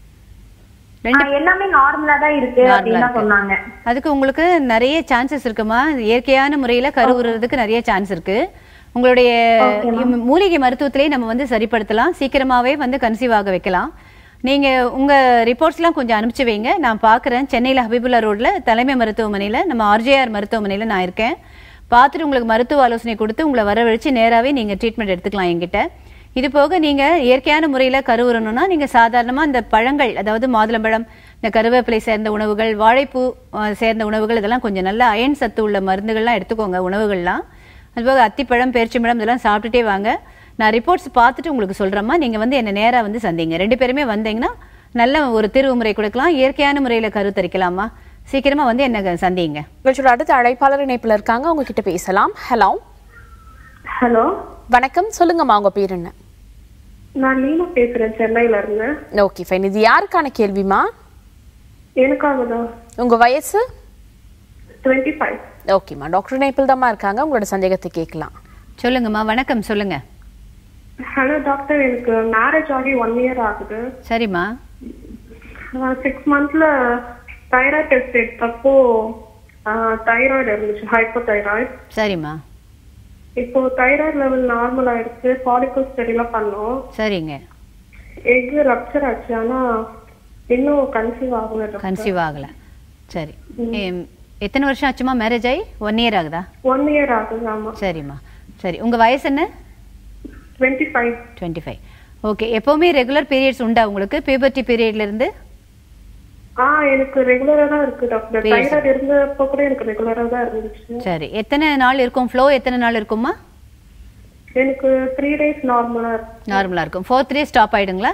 ஆ, ரெண்டு எல்லாமே நார்மலா தான் இருக்கு Normal ஆ அப்படின்னு தான் இருக்கு. சொன்னாங்க அதுக்கு உங்களுக்கு நிறைய சான்சஸ் இருக்குமா இயற்கையான முறையில கருவுறதுக்கு நிறைய சான்ஸ் இருக்கு உங்களுடைய இம் மூலிகை மருத்துவத்திலே நம்ம வந்து சரிப்படுத்தலாம் சீக்கிரமாவே வந்து கன்சீவ் ஆக வைக்கலாம் நீங்க உங்க ரிப்போர்ட்ஸ்லாம் கொஞ்சம் அனுப்பிச்சு வைங்க நான் பார்க்குறேன் சென்னையில ஹபிபுல்லா ரோட்ல தலைமை மருத்துவமனையில நம்ம ஆர்ஜேஆர் மருத்துவமனையில நான் இருக்கேன் பார்த்துட்டு உங்களுக்கு மருத்துவ ஆலோசனை கொடுத்து உங்களை வரவழைச்சு நேராவே நீங்க ட்ரீட்மெண்ட் எடுத்துக்கலாம் என்கிட்ட இது போக நீங்க இயற்கையான முறையில கருவுறணும்னா நீங்க சாதாரணமா இந்த பழங்கள் அதாவது மாதுளம்பழம் இந்த கருவேப்பிலை சேர்ந்த உணவுகள் வாழைப்பூ அஹ், சேர்ந்த உணவுகள் இதெல்லாம் கொஞ்சம் நல்ல அயன் சத்து உள்ள மருந்துகள்லாம் எடுத்துக்கோங்க உணவுகள்லாம் அதுபோக அத்திப்பழம் பேரிச்சம்பழம் இதெல்லாம் சாப்பிட்டுட்டே வாங்க நான் ரிப்போர்ட்ஸ் பார்த்துட்டு உங்களுக்கு சொல்றேம்மா நீங்க வந்து என்ன நேரா வந்து சந்திங்க ரெண்டு பேருமே வந்தீங்கன்னா நல்ல ஒரு தீர்வு முறை கொடுக்கலாம் இயற்கையான முறையில கருத்தரிக்கலாமா சீக்கிரமா வந்து என்ன சந்திங்க நிகழ்ச்சியோட அடுத்த அழைப்பாளர் இணைப்புல இருக்காங்க அவங்க கிட்ட பேசலாம் ஹலோ ஹலோ வணக்கம் சொல்லுங்கம்மா உங்க பேர் என்ன நான் லீனா பேசுறேன் சென்னையில இருந்து ஓகே ஃபைன் இது யாருக்கான கேள்விமா எனக்காக தான் உங்க வயசு டுவெண்ட்டி ஃபைவ் ஓகேம்மா டாக்டர் இணைப்பில் தாம்மா இருக்காங்க உங்களோட சந்தேகத்தை கேட்கலாம் சொல்லுங்கம்மா வணக்கம் சொல்லுங்க ஹலோ டாக்டர் எனக்கு மேரேஜ் ஆகி ஒன் இயர் ஆகுது சரிம்மா சிக்ஸ் மந்த்ல தைராய்டு டெஸ்ட் எடுத்தப்போ தைராய்டு இருந்துச்சு ஹைப்போ தைராய்டு சரிம்மா இப்போ தைராய்டு லெவல் நார்மல் ஆயிடுச்சு ஃபாலிகல் ஸ்டடிலாம் பண்ணோம் சரிங்க எக் ரப்சர் ஆச்சு ஆனா இன்னும் கன்சீவ் ஆகல கன்சீவ் ஆகல சரி எம், எத்தனை வருஷம் ஆச்சுமா மேரேஜ் ஆகி ஒன் இயர் ஆகுதா ஒன் இயர் ஆகுது ஆமா சரிம்மா சரி உங்க வயசு என்ன twenty five twenty five okay எப்பவுமே ரெகுலர் பீரியட்ஸ் உண்டா உங்களுக்கு பியூபர்ட்டி பீரியட்ல இருந்து ஆ எனக்கு ரெகுலரா தான் இருக்கு டாக்டர் Periods. தைராய்டு இருந்தப்போ கூட எனக்கு ரெகுலரா தான் இருந்துச்சு சரி எத்தனை நாள் இருக்கும் ஃப்ளோ எத்தனை நாள் இருக்குமா எனக்கு த்ரீ டேஸ் நார்மலா இருக்கு நார்மலா இருக்கும் ஃபோர்த் டே ஸ்டாப் ஆயிடுங்களா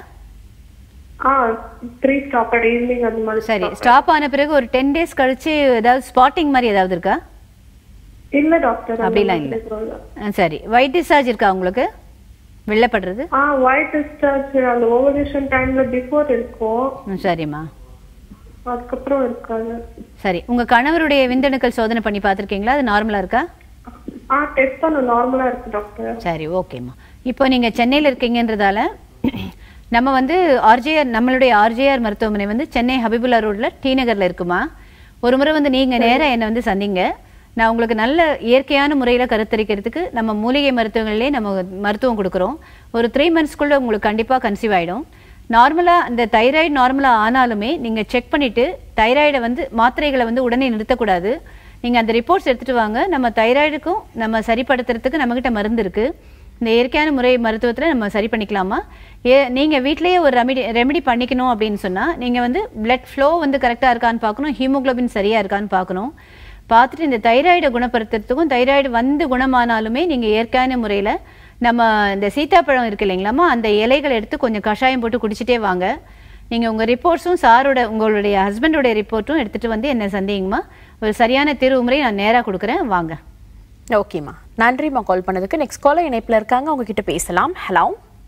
ஆ த்ரீ ஸ்டாப் ஈவினிங் அந்த மாதிரி சரி stop ஸ்டாப் ஆன பிறகு ஒரு டென் டேஸ் கழிச்சு ஏதாவது ஸ்பாட்டிங் மாதிரி ஏதாவது இருக்கா இல்ல டாக்டர் அப்படிலாம் இல்ல. ஆ, சரி ஒயிட் டிஸ்சார்ஜ் இருக்கா உங்களுக்கு வெள்ளப்படுறது ஆ ஒயிட் டிஸ்சார்ஜ் அந்த ஓவலேஷன் டைம்ல பிஃபோர் இருக்கும் ம், சரிம்மா அதுக்கப்புறம் இருக்காது சரி உங்க கணவருடைய விந்தணுக்கள் சோதனை பண்ணி பார்த்திருக்கீங்களா அது நார்மலா இருக்கா ஆ டெஸ்ட் பண்ண நார்மலா இருக்கு டாக்டர் சரி ஓகேம்மா இப்போ நீங்கள் சென்னையில் இருக்கீங்கன்றதால நம்ம வந்து ஆர்ஜேஆர் நம்மளுடைய ஆர்ஜேஆர் மருத்துவமனை வந்து சென்னை ஹபிபுல்லா ரோட்டில் டி நகரில் இருக்குமா ஒரு முறை வந்து நீங்கள் நேராக என்னை வந்து சந்திங்க நான் உங்களுக்கு நல்ல இயற்கையான முறையில் கருத்தரிக்கிறதுக்கு நம்ம மூலிகை மருத்துவங்கள்லேயே நம்ம மருத்துவம் கொடுக்குறோம் ஒரு த்ரீ மந்த்ஸ்க்குள்ளே உங்களுக்கு கண்டிப்பாக கன்சீவ் ஆகிடும் நார்மலாக இந்த தைராய்டு நார்மலாக ஆனாலுமே நீங்கள் செக் பண்ணிவிட்டு தைராய்டை வந்து மாத்திரைகளை வந்து உடனே நிறுத்தக்கூடாது நீங்கள் அந்த ரிப்போர்ட்ஸ் எடுத்துகிட்டு வாங்க நம்ம தைராய்டுக்கும் நம்ம சரிப்படுத்துறதுக்கு நம்மக்கிட்ட மருந்து இருக்குது இந்த இயற்கையான முறை மருத்துவத்தில் நம்ம சரி பண்ணிக்கலாமா ஏ நீங்கள் வீட்டிலேயே ஒரு ரெமிடி ரெமெடி பண்ணிக்கணும் அப்படின்னு சொன்னால் நீங்கள் வந்து blood flow வந்து கரெக்டாக இருக்கான்னு பார்க்கணும் ஹீமோகுளோபின் சரியாக இருக்கான்னு பார்க்கணும் பார்த்துட்டு இந்த தைராய்டை குணப்படுத்துறதுக்கும் தைராய்டு வந்து குணமானாலுமே நீங்கள் இயற்கையான முறையில் நம்ம இந்த சீத்தாப்பழம் இருக்கு இல்லைங்களாம்மா அந்த இலைகளை எடுத்து கொஞ்சம் கஷாயம் போட்டு குடிச்சிட்டே வாங்க நீங்கள் உங்கள் ரிப்போர்ட்ஸும் சாரோட உங்களுடைய ஹஸ்பண்டோடைய ரிப்போர்ட்டும் எடுத்துகிட்டு வந்து என்ன சந்தேகமா ஒரு சரியான தீர்வு முறை நான் நேராக கொடுக்குறேன் வாங்க ஓகேம்மா நன்றிம்மா கால் பண்ணதுக்கு நெக்ஸ்ட் காலர் இணைப்பில் இருக்காங்க அவங்க கிட்ட பேசலாம் ஹலோ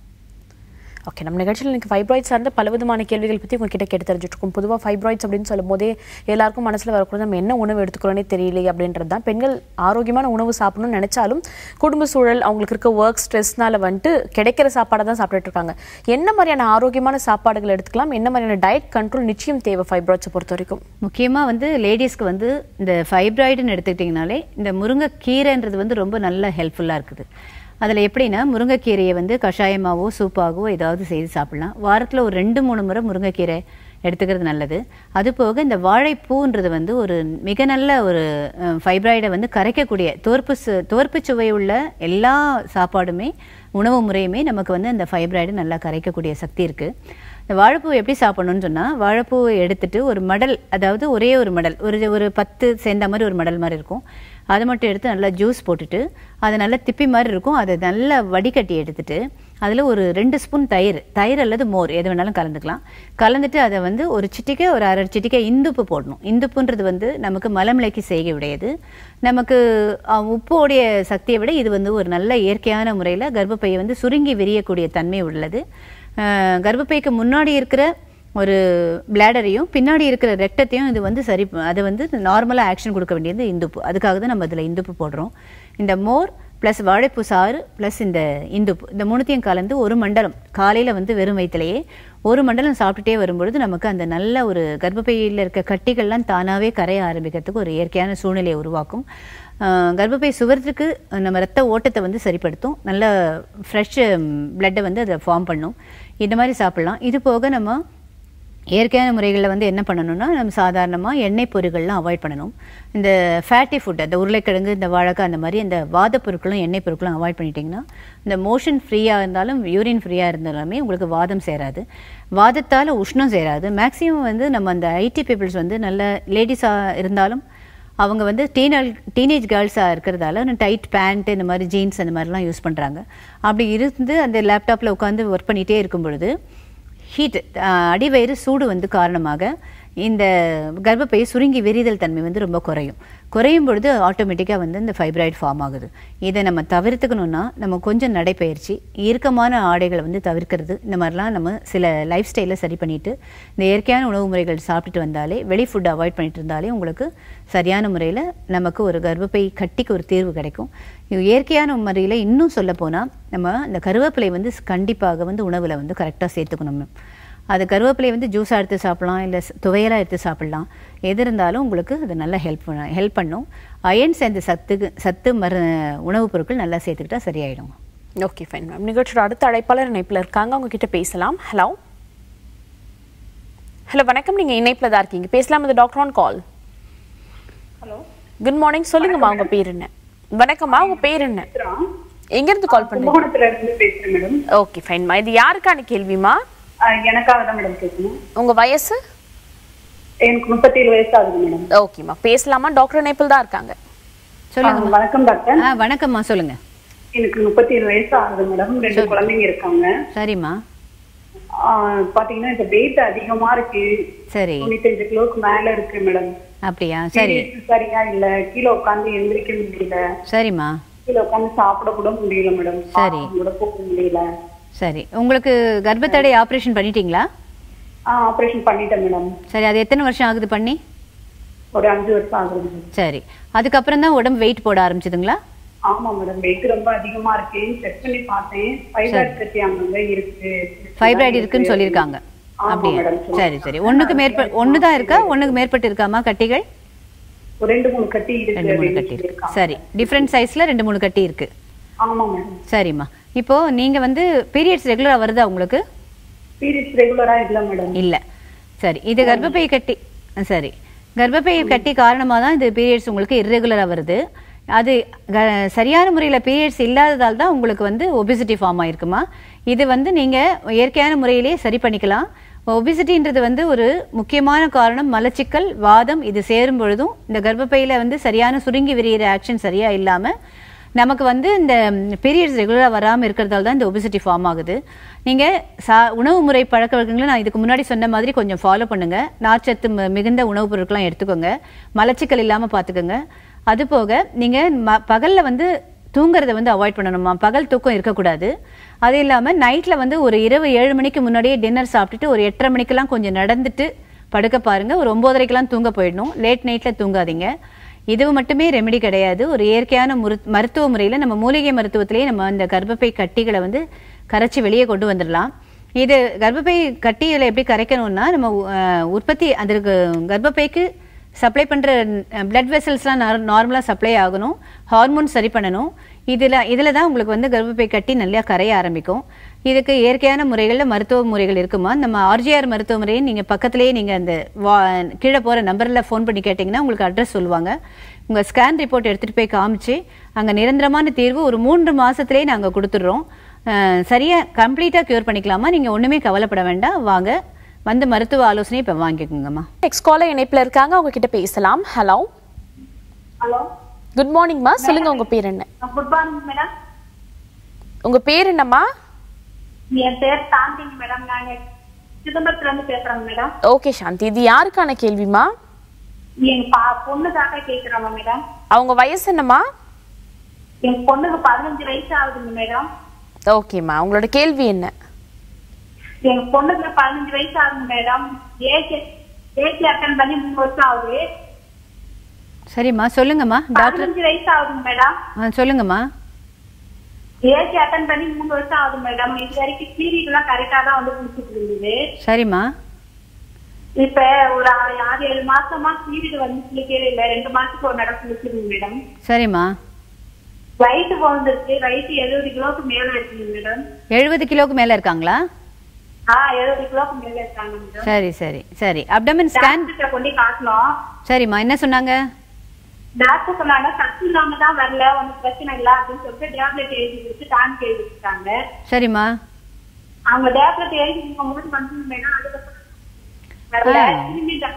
ஓகே நம்ம நிகழ்ச்சியில் எனக்கு ஃபைப்ராய்ட்ஸ் சார்ந்த பல விதமான கேள்விகள் பற்றி உங்ககிட்ட கேட்டு தெரிஞ்சுட்டு இருக்கோம் பொதுவாக ஃபைப்ராய்ட்ஸ் அப்படின்னு சொல்லும் போதே எல்லாருக்கும் மனசில் வரக்கூட நம்ம என்ன உணவு எடுத்துக்கிறோன்னே தெரியலையே அப்படின்றது தான் பெண்கள் ஆரோக்கியமான உணவு சாப்பிடணும்னு நினைச்சாலும் குடும்ப சூழல் அவங்களுக்கு இருக்க ஒர்க் ஸ்ட்ரெஸ்னால வந்துட்டு கிடைக்கிற சாப்பாடை தான் சாப்பிட்டுட்டு இருக்காங்க என்ன மாதிரியான ஆரோக்கியமான சாப்பாடுகள் எடுத்துக்கலாம் என்ன மாதிரியான டயட் கண்ட்ரோல் நிச்சயம் தேவை ஃபைப்ராய்ட்ஸை பொறுத்த வரைக்கும் முக்கியமாக வந்து லேடிஸ்க்கு வந்து இந்த ஃபைப்ராய்டுன்னு எடுத்துக்கிட்டிங்கனாலே இந்த முருங்கைக்கீரைன்றது வந்து ரொம்ப நல்ல ஹெல்ப்ஃபுல்லாக இருக்குது அதில் எப்படின்னா முருங்கைக்கீரையை வந்து கஷாயமாவோ சூப்பாகவோ ஏதாவது செய்து சாப்பிடலாம் வாரத்தில் ஒரு ரெண்டு மூணு முறை முருங்கைக்கீரை எடுத்துக்கிறது நல்லது அது போக இந்த வாழைப்பூன்றது வந்து ஒரு மிக நல்ல ஒரு ஃபைப்ராய்டை வந்து கரைக்கக்கூடிய தோற்பு சு தோற்பு சுவை உள்ள எல்லா சாப்பாடுமே உணவு முறையுமே நமக்கு வந்து அந்த ஃபைப்ராய்டு நல்லா கரைக்கக்கூடிய சக்தி இருக்குது இந்த வாழைப்பூ எப்படி சாப்பிடணும்னு சொன்னால் வாழைப்பூவை எடுத்துட்டு ஒரு மடல் அதாவது ஒரே ஒரு மடல் ஒரு ஒரு பத்து சேர்ந்த மாதிரி ஒரு மடல் மாதிரி இருக்கும் அதை மட்டும் எடுத்து நல்லா ஜூஸ் போட்டுட்டு அது நல்லா திப்பி மாதிரி இருக்கும் அதை நல்லா வடிகட்டி எடுத்துட்டு அதில் ஒரு ரெண்டு ஸ்பூன் தயிர் தயிர் அல்லது மோர் எது வேணாலும் கலந்துக்கலாம் கலந்துட்டு அதை வந்து ஒரு சிட்டிக்கை ஒரு அரை சிட்டிக்கை இந்துப்பு போடணும் இந்துப்புன்றது வந்து நமக்கு மலமிளைக்கு செய்கை உடையது நமக்கு அஹ், உப்போடைய சக்தியை விட இது வந்து ஒரு நல்ல இயற்கையான முறையில் கர்ப்பப்பையை வந்து சுருங்கி விரியக்கூடிய தன்மை உள்ளது அஹ், கர்ப்பப்பைக்கு முன்னாடி இருக்கிற ஒரு பிளாடரையும் பின்னாடி இருக்கிற ரெட்டத்தையும் இது வந்து சரி அது வந்து நார்மலாக ஆக்ஷன் கொடுக்க வேண்டியது இந்துப்பு அதுக்காக தான் நம்ம அதில் இந்துப்பு போடுறோம் இந்த மோர் ப்ளஸ் வாழைப்பூ சாறு ப்ளஸ் இந்த இந்துப்பு இந்த மூணுத்தையும் கலந்து ஒரு மண்டலம் காலையில் வந்து வெறும் வயிற்றுலையே ஒரு மண்டலம் சாப்பிட்டுட்டே வரும்பொழுது நமக்கு அந்த நல்ல ஒரு கர்ப்பப்பையில் இருக்க கட்டிகள்லாம் தானாகவே கரைய ஆரம்பிக்கிறதுக்கு ஒரு இயற்கையான சூழ்நிலையை உருவாக்கும் ஆஹ் கர்ப்பப்பை சுவரத்துக்கு நம்ம ரத்த ஓட்டத்தை வந்து சரிப்படுத்தும் நல்ல ஃப்ரெஷ் பிளட்டை வந்து அதை ஃபார்ம் பண்ணும் இந்த மாதிரி சாப்பிடலாம் இது போக நம்ம இயற்கையான முறைகளில் வந்து என்ன பண்ணணும்னா நம்ம சாதாரணமாக எண்ணெய் பொருட்கள்லாம் அவாய்ட் பண்ணணும் இந்த ஃபேட்டி ஃபுட் அந்த உருளைக்கிழங்கு இந்த வாழைக்காய் அந்த மாதிரி இந்த வாத பொருட்களும் எண்ணெய் பொருட்களும் அவாய்ட் பண்ணிட்டீங்கன்னா இந்த மோஷன் ஃப்ரீயாக இருந்தாலும் யூரின் ஃப்ரீயாக இருந்தாலுமே உங்களுக்கு வாதம் சேராது வாதத்தால் உஷ்ணம் சேராது மேக்ஸிமம் வந்து நம்ம அந்த ஐடி பீப்புள்ஸ் வந்து நல்ல லேடிஸாக இருந்தாலும் அவங்க வந்து டீனல் டீனேஜ் கேர்ள்ஸாக இருக்கிறதால டைட் பேண்ட் இந்த மாதிரி ஜீன்ஸ் அந்த மாதிரிலாம் யூஸ் பண்ணுறாங்க அப்படி இருந்து அந்த லேப்டாப்பில் உட்காந்து ஒர்க் பண்ணிகிட்டே இருக்கும் பொழுது ஹீட் அடிவயிறு சூடு வந்து காரணமாக இந்த கர்ப்பப்பை சுருங்கி விரிதல் தன்மை வந்து ரொம்ப குறையும் குறையும் பொழுது ஆட்டோமேட்டிக்காக வந்து இந்த ஃபைப்ராய்டு ஃபார்ம் ஆகுது இதை நம்ம தவிர்த்துக்கணும்னா நம்ம கொஞ்சம் நடைப்பயிற்சி இறுக்கமான ஆடைகளை வந்து தவிர்க்கிறது இந்த மாதிரிலாம் நம்ம சில லைஃப் ஸ்டைலை சரி பண்ணிட்டு இந்த இயற்கையான உணவு முறைகள் சாப்பிட்டுட்டு வந்தாலே வெளி ஃபுட் அவாய்ட் பண்ணிட்டு இருந்தாலே உங்களுக்கு சரியான முறையில் நமக்கு ஒரு கர்ப்பப்பை கட்டிக்கு ஒரு தீர்வு கிடைக்கும் இது இயற்கையான முறையில் இன்னும் சொல்ல போனால் நம்ம இந்த கருவேப்பிலை வந்து கண்டிப்பாக வந்து உணவில் வந்து கரெக்டாக சேர்த்துக்கணும் அது கருவேப்பிலையை வந்து ஜூஸாக எடுத்து சாப்பிடலாம் இல்லை துவையலாக எடுத்து சாப்பிடலாம் எது இருந்தாலும் உங்களுக்கு அது நல்லா ஹெல்ப் பண்ண ஹெல்ப் பண்ணும் அயன் சேர்ந்த சத்துக்கு சத்து மரு உணவுப் பொருட்கள் நல்லா சேர்த்துக்கிட்டா சரியாயிடும் ஓகே ஃபைன் மேம் நிகழ்ச்சியோட அடுத்த அழைப்பாளர் இணைப்பில் இருக்காங்க அவங்க கிட்ட பேசலாம் ஹலோ ஹலோ வணக்கம் நீங்க இணைப்பில் தான் இருக்கீங்க பேசலாம் இது doctor on call hello good morning சொல்லுங்கம்மா உங்க பேர் என்ன வணக்கம்மா உங்க பேர் என்ன எங்க இருந்து கால் பண்றீங்க கும்பகோணத்துல இருந்து பேசுறேன் மேடம் ஓகே ஃபைன்மா இது யாருக்கான கேள்விமா எனக்காக தான் மேடம் கேட்கணும் உங்க வயசு எனக்கு முப்பத்தேழு வயசு ஆகுது மேடம் ஓகேம்மா பேசலாமா டாக்டர் இணைப்பில் தான் இருக்காங்க சொல்லுங்க ஆ, வணக்கம் டாக்டர் ஆ வணக்கம்மா சொல்லுங்க எனக்கு முப்பத்தேழு வயசு ஆகுது மேடம் ரெண்டு குழந்தைங்க இருக்காங்க சரிம்மா ஆ, பாத்தீங்கன்னா இப்ப வெயிட் அதிகமா இருக்கு சரி தொண்ணூத்தஞ்சு கிலோக்கு மேல இருக்கு மேடம் அப்படியா சரி Periods சரியா இல்ல கீழே உட்காந்து எந்திரிக்க முடியல சரிம்மா கீழே உட்காந்து சாப்பிட கூட முடியல மேடம் சரி. பாத்ரூம் கூட போக முடியல சரி உங்களுக்கு கர்ப்பத்தடை ஆப்ரேஷன் பண்ணிட்டீங்களா ஆ ஆபரேஷன் பண்ணிட்டேன் மேடம் சரி அது எத்தனை வருஷம் ஆகுது பண்ணி ஒரு அஞ்சு வருஷம் ஆகுது மேடம் சரி அதுக்கப்புறம் தான் உடம்பு வெயிட் போட ஆரம்பிச்சதுங்களா ஆமா மேடம் வெயிட் ரொம்ப அதிகமா இருக்கு செக் பண்ணி பார்த்தேன் ஃபைப்ராய்ட் கட்டி அங்கங்க இருக்கு ஃபைப்ராய்டு இருக்குன்னு சொல்லியிருக்காங்க ஆமா அப்படியா மேடம், சரி சரி ஒண்ணுக்கு மேற்ப ஒன்று தான் இருக்கா ஒண்ணுக்கு மேற்பட்டு இருக்காமா கட்டிகள் ஒரு ரெண்டு மூணு கட்டி இருக்கு ரெண்டு மூணு அப்படின்னு கட்டி இருக்கு சொல்லியிருக்காங்க. சரி டிஃப்ரெண்ட் சைஸ்ல ரெண்டு மூணு கட்டி இருக்கு ஆமா மேடம் சரிம்மா இப்போ நீங்க வந்து பீரியட்ஸ் ரெகுலரா வருதா உங்களுக்கு பீரியட்ஸ் ரெகுலரா இல்ல மேடம் இல்ல சரி இது கர்ப்பப்பை கட்டி சரி கர்ப்பப்பை கட்டி காரணமா தான் இது பீரியட்ஸ் உங்களுக்கு இர்ரெகுலரா வருது அது க- சரியான முறையில பீரியட்ஸ் இல்லாததால் தான் உங்களுக்கு வந்து ஒபிசிட்டி ஃபார்ம் ஆயிருக்குமா இது வந்து நீங்க இயற்கையான முறையிலே சரி பண்ணிக்கலாம் ஒபிசிட்டின்றது வந்து ஒரு முக்கியமான காரணம் மலச்சிக்கல் வாதம் இது சேரும் பொழுதும் இந்த கர்ப்பப்பையில வந்து சரியான சுருங்கி விரிகிற ஆக்ஷன் சரியா இல்லாம நமக்கு வந்து இந்த பீரியட்ஸ் ரெகுலராக வராமல் இருக்கிறதால தான் இந்த ஒபிசிட்டி ஃபார்ம் ஆகுது நீங்கள் சா உணவு முறை பழக்க வழக்கங்களை நான் இதுக்கு முன்னாடி சொன்ன மாதிரி கொஞ்சம் ஃபாலோ பண்ணுங்க நார்ச்சத்து ம- மிகுந்த உணவுப் பொருட்கள்லாம் எடுத்துக்கோங்க மலச்சிக்கல் இல்லாமல் பார்த்துக்கோங்க அது போக நீங்கள் ம பகலில் வந்து தூங்குறதை வந்து அவாய்ட் பண்ணணுமா பகல் தூக்கம் இருக்கக்கூடாது அது இல்லாமல் நைட்டில் வந்து ஒரு இரவு ஏழு மணிக்கு முன்னாடியே டின்னர் சாப்பிட்டுட்டு ஒரு எட்டரை மணிக்கெல்லாம் கொஞ்சம் நடந்துட்டு படுக்க பாருங்க ஒரு ஒம்போதரைக்கெல்லாம் தூங்க போயிடணும் லேட் நைட்டில் தூங்காதீங்க இது மட்டுமே ரெமெடி கிடையாது ஒரு இயற்கையான முரு மருத்துவ முறையில் நம்ம மூலிகை மருத்துவத்திலேயே நம்ம அந்த கர்ப்பப்பை கட்டிகளை வந்து கரைச்சி வெளியே கொண்டு வந்துடலாம் இது கர்ப்பப்பை கட்டிகளை எப்படி கரைக்கணும்னா நம்ம அஹ், உற்பத்தி அதற்கு கர்ப்பப்பைக்கு சப்ளை பண்ணுற பிளட் வெசல்ஸ்லாம் நார்மலாக சப்ளை ஆகணும் ஹார்மோன் சரி பண்ணணும் இதில் இதில் தான் உங்களுக்கு வந்து கர்ப்பப்பை கட்டி நல்லா கரைய ஆரம்பிக்கும் இதுக்கு இயற்கையான முறைகளில் மருத்துவ முறைகள் இருக்குமா நம்ம ஆர்ஜிஆர் மருத்துவ முறையை நீங்கள் பக்கத்துலேயே நீங்கள் அந்த வா கீழே போகிற நம்பரில் ஃபோன் பண்ணி கேட்டிங்கன்னா உங்களுக்கு அட்ரஸ் சொல்லுவாங்க உங்கள் ஸ்கேன் ரிப்போர்ட் எடுத்துகிட்டு போய் காமிச்சு அங்கே நிரந்தரமான தீர்வு ஒரு மூன்று மாதத்துலேயே நாங்கள் கொடுத்துட்றோம் சரியாக கம்ப்ளீட்டாக க்யூர் பண்ணிக்கலாமா நீங்கள் ஒன்றுமே கவலைப்பட வேண்டாம் வாங்க வந்து மருத்துவ ஆலோசனை இப்போ வாங்கிக்கோங்கம்மா நெக்ஸ்ட் காலர் இணைப்புல இருக்காங்க அவங்க கிட்ட பேசலாம் ஹலோ ஹலோ குட் மார்னிங்மா சொல்லுங்க உங்க பேர் என்ன குட் மார்னிங் மேடம் உங்க பேர் என்னம்மா என் பேர் சாந்திங்க மேடம் நாங்க சிதம்பரத்துல இருந்து பேசுறோங்க மேடம் ஓகே சாந்தி இது யாருக்கான கேள்விமா என் பா பொண்ணுக்காக கேக்குறோங்க மேடம் அவங்க வயசு என்னம்மா என் பொண்ணுக்கு பதினஞ்சு வயசு ஆகுதுங்க மேடம் ஓகேம்மா உங்களோட கேள்வி என்ன என் பொண்ணுக்கு பதினஞ்சு வயசு ஆகுது மேடம் ஏஜ் ஏஜ் அட்டன் பண்ணி மூணு வருஷம் ஆகுது சரிம்மா சொல்லுங்கம்மா டாக்டர் பதினஞ்சு வயசு ஆகுதுங்க மேடம் ஆ சொல்லுங்கம்மா ஏஜ் அட்டன் பண்ணி மூணு வருஷம் ஆகுது மேடம் இது வரைக்கும் பீரியட் எல்லாம் கரெக்டா தான் வந்து குடிச்சிட்டு இருந்தது சரிம்மா இப்ப ஒரு ஆறு ஆறு ஏழு மாசமா பீரியட் வந்து குளிக்கவே இல்லை ரெண்டு மாசத்துக்கு ஒரு நடம் குளிச்சிருங்க மேடம் சரிம்மா வயிற்று பிறந்திருக்கு வயிற்று எழுபது கிலோக்கு மேல இருக்குங்க மேடம் எழுபது கிலோக்கு மேலே இருக்காங்களா ஆ எழுபது கிலோக்கு மேல இருக்காங்க மேடம் சரி சரி சரி அப்டமன் ஸ்கேன் டாக்டர்கிட்ட கொண்டு காட்டணும் சரிம்மா என்ன சொன்னாங்க டாக்டர் சொன்னாங்க சத்து இல்லாம தான் வரல ஒன்னும் பிரச்சனை இல்ல அப்படின்னு சொல்லிட்டு டேப்லெட் எழுதி கொடுத்து டானிக் எழுதி கொடுத்தாங்க சரிம்மா அவங்க டேப்லெட் எழுதி கொடுக்கும் போது வந்து மேடம் அதுக்கப்புறம் வரல ஆ. திரும்பி doc-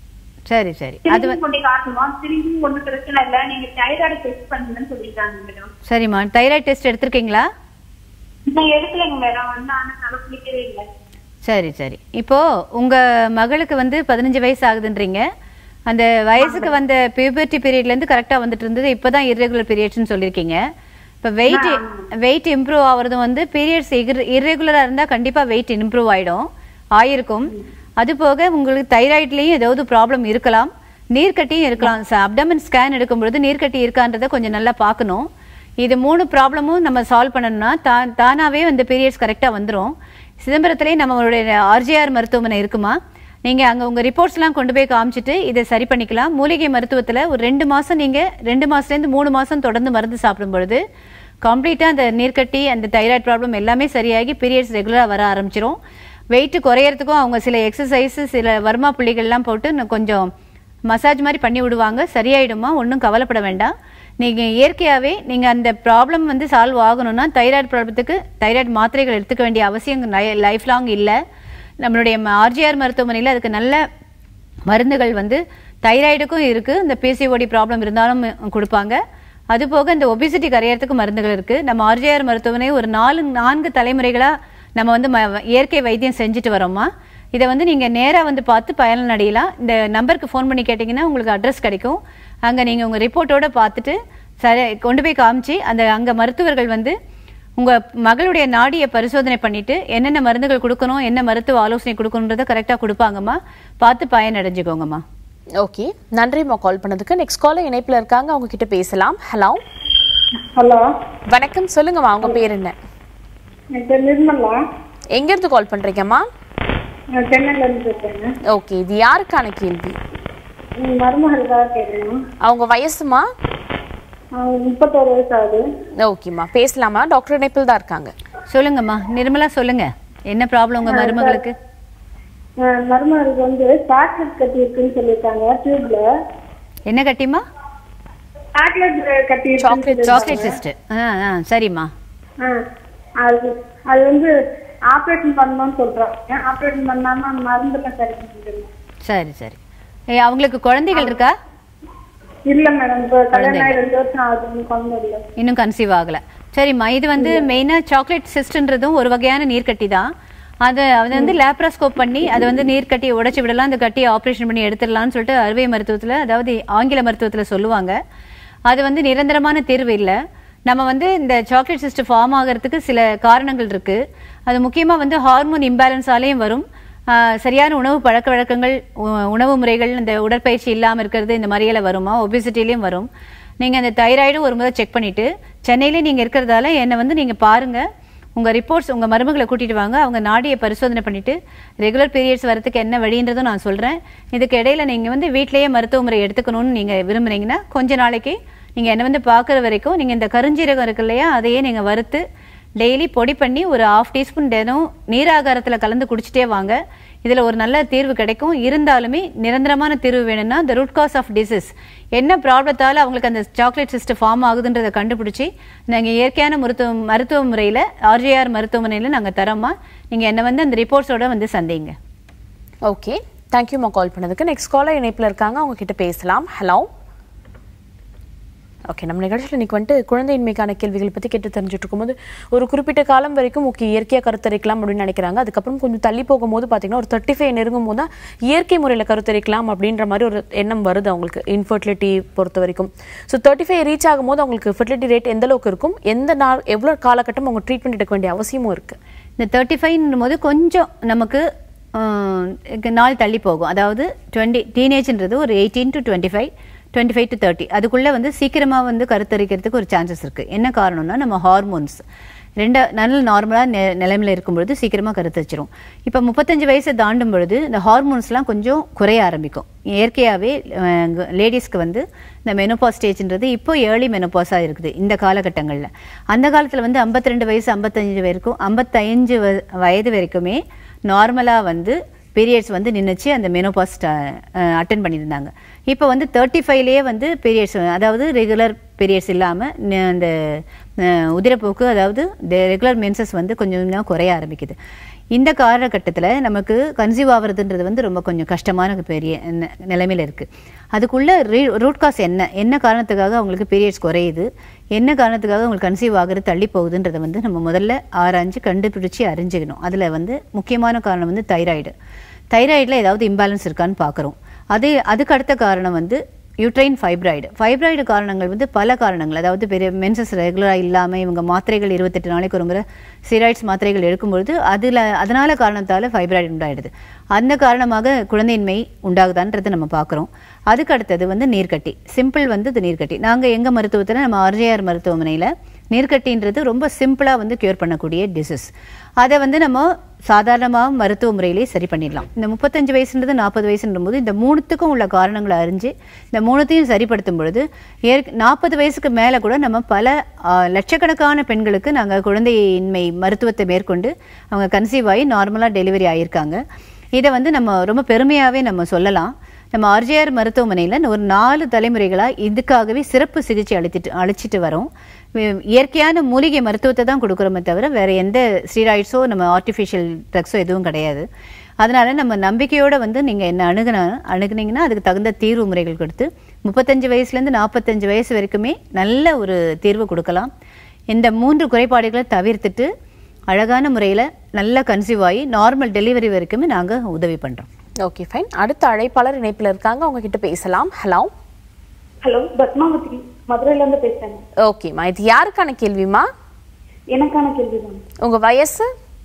சரி சரி அது திரும்பி கொண்டு காட்டணும் திரும்பி ஒன்னும் பிரச்சனை இல்ல நீங்க தைராய்டு டெஸ்ட் பண்ணுங்கன்னு சொல்லிட்டாங்க மேடம் சரிம்மா தைராய்டு டெஸ்ட் எடுத்திருக்கீங்களா இன்னும் எடுக்கலைங்க மேடம் வந்து ஆனா தலை குளிக்கவே இல்லை சரி சரி இப்போ உங்க மகளுக்கு வந்து பதினஞ்சு வயசு ஆகுதுன்றீங்க அந்த வயசுக்கு வந்த பியூபர்ட்டி பீரியட்ல இருந்து கரெக்டா வந்துட்டு இருந்தது இப்பதான் இர்ரெகுலர் பீரியட்ஸ்னு சொல்லியிருக்கீங்க இப்போ வெயிட் வெயிட் இம்ப்ரூவ் ஆகுறதும் வந்து பீரியட்ஸ் இர்ரெகுலரா இருந்தா கண்டிப்பா வெயிட் இம்ப்ரூவ் ஆயிடும் ஆயிருக்கும் அது போக உங்களுக்கு தைராய்ட்லயும் ஏதாவது ப்ராப்ளம் இருக்கலாம் நீர்க்கட்டியும் இருக்கலாம் அப்டமன் ஸ்கேன் எடுக்கும்பொழுது நீர்க்கட்டி இருக்கான்றதை கொஞ்சம் நல்லா பார்க்கணும் இது மூணு ப்ராப்ளமும் நம்ம சால்வ் பண்ணணும்னா தான் தானாவே அந்த பீரியட்ஸ் கரெக்டாக வந்துடும் சிதம்பரத்திலே நம்மளுடைய ஆர்ஜிஆர் மருத்துவமனை இருக்குமா நீங்க அங்க உங்க ரிப்போர்ட்ஸ்லாம் கொண்டு போய் காமிச்சிட்டு இதை சரி பண்ணிக்கலாம் மூலிகை மருத்துவத்துல ஒரு ரெண்டு மாசம் நீங்க ரெண்டு மாசத்துல இருந்து மூணு மாசம் தொடர்ந்து மருந்து சாப்பிடும் பொழுது கம்ப்ளீட்டா அந்த நீர்க்கட்டி அந்த தைராய்டு ப்ராப்ளம் எல்லாமே சரியாகி பீரியட்ஸ் ரெகுலரா வர ஆரம்பிச்சிரும் வெயிட் குறையறதுக்கும் அவங்க சில எக்ஸசைஸ் சில வர்மா புள்ளிகள்லாம் போட்டு இன்னும் கொஞ்சம் மசாஜ் மாதிரி பண்ணி விடுவாங்க சரியாயிடுமா ஒன்றும் கவலைப்பட வேண்டாம் நீங்க இயற்கையாவே நீங்க அந்த ப்ராப்ளம் வந்து சால்வ் ஆகணும்னா தைராய்டு ப்ராப்ளத்துக்கு தைராய்டு மாத்திரைகள் எடுத்துக்க வேண்டிய அவசியம் லைஃப் லாங் இல்லை நம்மளுடைய ஆர்ஜிஆர் மருத்துவமனையில் அதுக்கு நல்ல மருந்துகள் வந்து தைராய்டுக்கும் இருக்கு இந்த பிசிஓடி ப்ராப்ளம் இருந்தாலும் கொடுப்பாங்க அது போக இந்த ஒபிசிட்டி கரையறதுக்கு மருந்துகள் இருக்கு நம்ம ஆர்ஜிஆர் மருத்துவமனை ஒரு நாலு நான்கு தலைமுறைகளா நம்ம வந்து ம- இயற்கை வைத்தியம் செஞ்சுட்டு வரோமா இதை வந்து நீங்க நேரா வந்து பார்த்து பயன் அடையலாம் இந்த நம்பருக்கு ஃபோன் பண்ணி கேட்டிங்கன்னா உங்களுக்கு அட்ரஸ் கிடைக்கும் அங்க நீங்க உங்க ரிப்போர்ட்டோட பார்த்துட்டு சரி கொண்டு போய் காமிச்சு அந்த அங்க மருத்துவர்கள் வந்து உங்க மகளுடைய நாடியை பரிசோதனை பண்ணிட்டு என்னென்ன மருந்துகள் கொடுக்கணும் என்ன மருத்துவ ஆலோசனை கொடுக்கணுன்றதை கரெக்டா கொடுப்பாங்கம்மா பார்த்து பயன் அடைஞ்சுக்கோங்கம்மா ஓகே நன்றிம்மா கால் பண்ணதுக்கு நெக்ஸ்ட் காலர் இணைப்புல இருக்காங்க அவங்க கிட்ட பேசலாம் ஹலோ ஹலோ வணக்கம் சொல்லுங்கம்மா உங்க பேர் என்ன என் பேர் நிர்மலா எங்க இருந்து கால் பண்றீங்கம்மா நான் சென்னையில இருந்து பேசுறேங்க ஓகே இது யாருக்கான கேள்வி உங்க மருமகளுக்காக கேட்குறேன் அவங்க வயசுமா அவங்க முப்பத்தோரு வயசு ஆகுது ஓகேம்மா பேசலாமா டாக்டர் இணைப்பில் தான் இருக்காங்க சொல்லுங்கம்மா நிர்மலா சொல்லுங்க என்ன ப்ராப்ளம் உங்க மருமகளுக்கு அஹ் மருமகளுக்கு வந்து சாக்லேட் கட்டி இருக்குன்னு சொல்லியிருக்காங்க டியூப்ல என்ன கட்டிமா சாக்லேட் கட்டி Chocolate. சாக்லேட் சிஸ்டர் ஆ ஆ சரிம்மா ஆஹ் அது அது வந்து ஆப்ரேஷன் பண்ணணும்னு சொல்றாங்க ஆப்ரேஷன் பண்ணாம மருந்துலாம் சரி பண்ணிருக்கேன் சரி சரி ஏ அவங்களுக்கு குழந்தைகள் இருக்கா இல்ல மேடம் இப்போ கல்யாணம் ஆகி ரெண்டு வருஷம் ஆகுது குழந்தை இல்லை இன்னும் கன்சீவ் ஆகல சரிம்மா இது வந்து மெயினாக சாக்லேட் சிஸ்ட்ன்றதும் ஒரு வகையான நீர்க்கட்டி தான் அதை அது வந்து லேப்ராஸ்கோப் பண்ணி அதை வந்து நீர்க்கட்டியை உடைச்சி விடலாம் அந்த கட்டியை ஆப்ரேஷன் பண்ணி எடுத்துடலாம்னு சொல்லிட்டு அறுவை மருத்துவத்தில் அதாவது ஆங்கில மருத்துவத்தில் சொல்லுவாங்க அது வந்து நிரந்தரமான தீர்வு இல்லை நம்ம வந்து இந்த சாக்லேட் சிஸ்ட் ஃபார்ம் ஆகிறதுக்கு சில காரணங்கள் இருக்கு அது முக்கியமாக வந்து ஹார்மோன் இம்பேலன்ஸாலேயும் வரும் ஆஹ் சரியான உணவு பழக்க வழக்கங்கள் உ- உணவு முறைகள் இந்த உடற்பயிற்சி இல்லாமல் இருக்கிறது இந்த மாதிரியெல்லாம் வருமா ஒபிசிட்டிலையும் வரும் நீங்கள் அந்த தைராய்டும் ஒரு முறை செக் பண்ணிவிட்டு சென்னையிலே நீங்கள் இருக்கிறதால என்னை வந்து நீங்கள் பாருங்கள் உங்கள் ரிப்போர்ட்ஸ் உங்கள் மருமகளை கூட்டிட்டு வாங்க அவங்க நாடியை பரிசோதனை பண்ணிவிட்டு ரெகுலர் பீரியட்ஸ் வரதுக்கு என்ன வழின்றதும் நான் சொல்கிறேன் இதுக்கு இடையில நீங்கள் வந்து வீட்டிலேயே மருத்துவ முறை எடுத்துக்கணும்னு நீங்கள் விரும்புனீங்கன்னா கொஞ்ச நாளைக்கு நீங்கள் என்னை வந்து பார்க்குற வரைக்கும் நீங்கள் இந்த கருஞ்சீரகம் இருக்கு இல்லையா அதையே நீங்கள் வறுத்து டெய்லி பொடி பண்ணி ஒரு ஹாஃப் டீஸ்பூன் தினம் நீராகாரத்தில் கலந்து குடிச்சிட்டே வாங்க இதில் ஒரு நல்ல தீர்வு கிடைக்கும் இருந்தாலுமே நிரந்தரமான தீர்வு வேணும்னா the root cause of disease என்ன ப்ராப்ளத்தால் அவங்களுக்கு அந்த சாக்லேட் சிஸ்ட் ஃபார்ம் ஆகுதுன்றதை கண்டுபிடிச்சி நாங்கள் இயற்கையான மருத்துவ மருத்துவ முறையில் ஆர்ஜிஆர் மருத்துவமனையில் நாங்கள் தரோமா நீங்கள் என்ன வந்து அந்த ரிப்போர்ட்ஸோட வந்து சந்தேங்க ஓகே தேங்க்யூம்மா கால் பண்ணதுக்கு நெக்ஸ்ட் காலர் இணைப்பில் இருக்காங்க அவங்க கிட்ட பேசலாம் ஹலோ ஓகே நம்ம நிகழ்ச்சியில் இன்னைக்கு வந்துட்டு குழந்தையின்மைக்கான கேள்விகள் பற்றி கேட்டு தெரிஞ்சுட்டு இருக்கும்போது ஒரு குறிப்பிட்ட காலம் வரைக்கும் ஓகே இயற்கையாக கருத்தரிக்கலாம் அப்படின்னு நினைக்கிறாங்க அதுக்கப்புறம் கொஞ்சம் தள்ளி போகும்போது பார்த்தீங்கன்னா ஒரு தேர்ட்டி ஃபைவ் நெருங்கும் போது தான் இயற்கை முறையில் கருத்தரிக்கலாம் அப்படின்ற மாதிரி ஒரு எண்ணம் வருது அவங்களுக்கு இன்ஃபர்டிலிட்டி பொறுத்த வரைக்கும் ஸோ தேர்ட்டி ஃபைவ் ரீச் ஆகும்போது அவங்களுக்கு ஃபெர்டிலிட்டி ரேட் எந்த அளவுக்கு இருக்கும் எந்த நாள் எவ்வளோ காலகட்டம் அவங்க ட்ரீட்மெண்ட் எடுக்க வேண்டிய அவசியமும் இருக்குது இந்த தேர்ட்டி ஃபைவ்னும் போது கொஞ்சம் நமக்கு ஆஹ், இங்க நாள் தள்ளி போகும் அதாவது டுவெண்ட்டி டீனேஜ்ன்றது ஒரு eighteen to twenty five twenty five to thirty அதுக்குள்ளே வந்து சீக்கிரமாக வந்து கருத்தரிக்கிறதுக்கு ஒரு சான்சஸ் இருக்குது என்ன காரணம்னா நம்ம ஹார்மோன்ஸ் ரெண்டு நல்ல நார்மலாக நெ நிலைமையில் இருக்கும் பொழுது சீக்கிரமாக கருத்தரிச்சிரும் இப்போ முப்பத்தஞ்சு வயசை தாண்டும் பொழுது இந்த ஹார்மோன்ஸ்லாம் கொஞ்சம் குறைய ஆரம்பிக்கும் இயற்கையாகவே லேடிஸ்க்கு வந்து இந்த மெனோபாஸ் ஸ்டேஜ்ன்றது இப்போ ஏர்லி மெனோபாஸாக இருக்குது இந்த காலகட்டங்களில் அந்த காலத்தில் வந்து 52 வயசு ஐம்பத்தஞ்சு வரைக்கும் ஐம்பத்தஞ்சு வ- வயது வரைக்குமே நார்மலாக வந்து பீரியட்ஸ் வந்து நின்றுச்சு அந்த மெனோபாஸ் அட்டன் பண்ணியிருந்தாங்க இப்போ வந்து தேர்ட்டி ஃபைவ்லேயே வந்து பீரியட்ஸ் அதாவது ரெகுலர் பீரியட்ஸ் இல்லாமல் அந்த அஹ், உதிரப்போக்கு அதாவது ரெகுலர் மென்சஸ் வந்து கொஞ்சம் கொஞ்சம் குறைய ஆரம்பிக்குது இந்த காலகட்டத்தில் நமக்கு கன்சீவ் ஆகுறதுன்றது வந்து ரொம்ப கொஞ்சம் கஷ்டமான பெரிய ந- நிலைமையில இருக்குது அதுக்குள்ள ரூட் காஸ் என்ன என்ன காரணத்துக்காக அவங்களுக்கு பீரியட்ஸ் குறையுது என்ன காரணத்துக்காக அவங்களுக்கு கன்சீவ் ஆகுறது தள்ளி போகுதுன்றதை வந்து நம்ம முதல்ல ஆராய்ஞ்சு கண்டுபிடிச்சி அறிஞ்சுக்கணும் அதில் வந்து முக்கியமான காரணம் வந்து தைராய்டு தைராய்டில் ஏதாவது இம்பேலன்ஸ் இருக்கான்னு பார்க்குறோம் அது அதுக்கு அடுத்த காரணம் வந்து யூட்ரைன் ஃபைப்ராய்டு ஃபைப்ராய்டு காரணங்கள் வந்து பல காரணங்கள் அதாவது பெரிய மென்சஸ் ரெகுலராக இல்லாமல் இவங்க மாத்திரைகள் இருபத்தெட்டு நாளைக்கு ஒரு முறை ஸ்டீராய்ட்ஸ் மாத்திரைகள் எடுக்கும்பொழுது அதில் அதனால காரணத்தால் ஃபைப்ராய்டு உண்டாயிடுது அந்த காரணமாக குழந்தையின்மை உண்டாகுதான்றது நம்ம பார்க்குறோம் அதுக்கு அடுத்தது வந்து நீர்க்கட்டி சிம்பிள் வந்து இது நீர்க்கட்டி நாங்கள் எங்கள் மருத்துவத்தில் நம்ம ஆர்ஜேஆர் மருத்துவமனையில் நீர்க்கட்டின்றது ரொம்ப சிம்பிளாக வந்து க்யூர் பண்ணக்கூடிய டிசீஸ் அதை வந்து நம்ம சாதாரணமாக மருத்துவ முறையிலே சரி பண்ணிடலாம் இந்த முப்பத்தஞ்சு வயசுன்றது நாற்பது வயசுன்ற போது இந்த மூணுத்துக்கும் உள்ள காரணங்களை அறிஞ்சு இந்த மூணுத்தையும் சரிப்படுத்தும் பொழுது ஏற் நாற்பது வயசுக்கு மேலே கூட நம்ம பல ஆ, லட்சக்கணக்கான பெண்களுக்கு நாங்கள் குழந்தையின்மை மருத்துவத்தை மேற்கொண்டு அவங்க கன்சீவ் ஆகி நார்மலாக டெலிவரி ஆகியிருக்காங்க இதை வந்து நம்ம ரொம்ப பெருமையாகவே நம்ம சொல்லலாம் நம்ம ஆர்ஜிஆர் மருத்துவமனையில் ஒரு நாலு தலைமுறைகளாக இதுக்காகவே சிறப்பு சிகிச்சை அளித்துட்டு அளிச்சிட்டு வரோம் வி- இயற்கையான மூலிகை மருத்துவத்தை தான் கொடுக்குறோமே தவிர வேற எந்த ஸ்டீராய்ட்ஸோ நம்ம ஆர்டிஃபிஷியல் ட்ரக்ஸோ எதுவும் கிடையாது அதனால நம்ம நம்பிக்கையோட வந்து நீங்கள் என்ன அணுகுனா அணுகுனீங்கன்னா அதுக்கு தகுந்த தீர்வு முறைகள் கொடுத்து முப்பத்தஞ்சு வயசுலேருந்து நாற்பத்தஞ்சு வயசு வரைக்குமே நல்ல ஒரு தீர்வு கொடுக்கலாம் இந்த மூன்று குறைபாடுகளை தவிர்த்துட்டு அழகான முறையில் நல்லா கன்சீவ் ஆகி நார்மல் டெலிவரி வரைக்குமே நாங்கள் உதவி பண்ணுறோம் ஓகே ஃபைன் அடுத்த அழைப்பாளர் இணைப்பில் இருக்காங்க அவங்க கிட்ட பேசலாம் ஹலோ ஹலோ பத்மாவதி மதுரையில இருந்து பேசுறேன் ஓகேம்மா இது யாருக்கான கேள்விமா எனக்கான கேள்வி தான் உங்க வயசு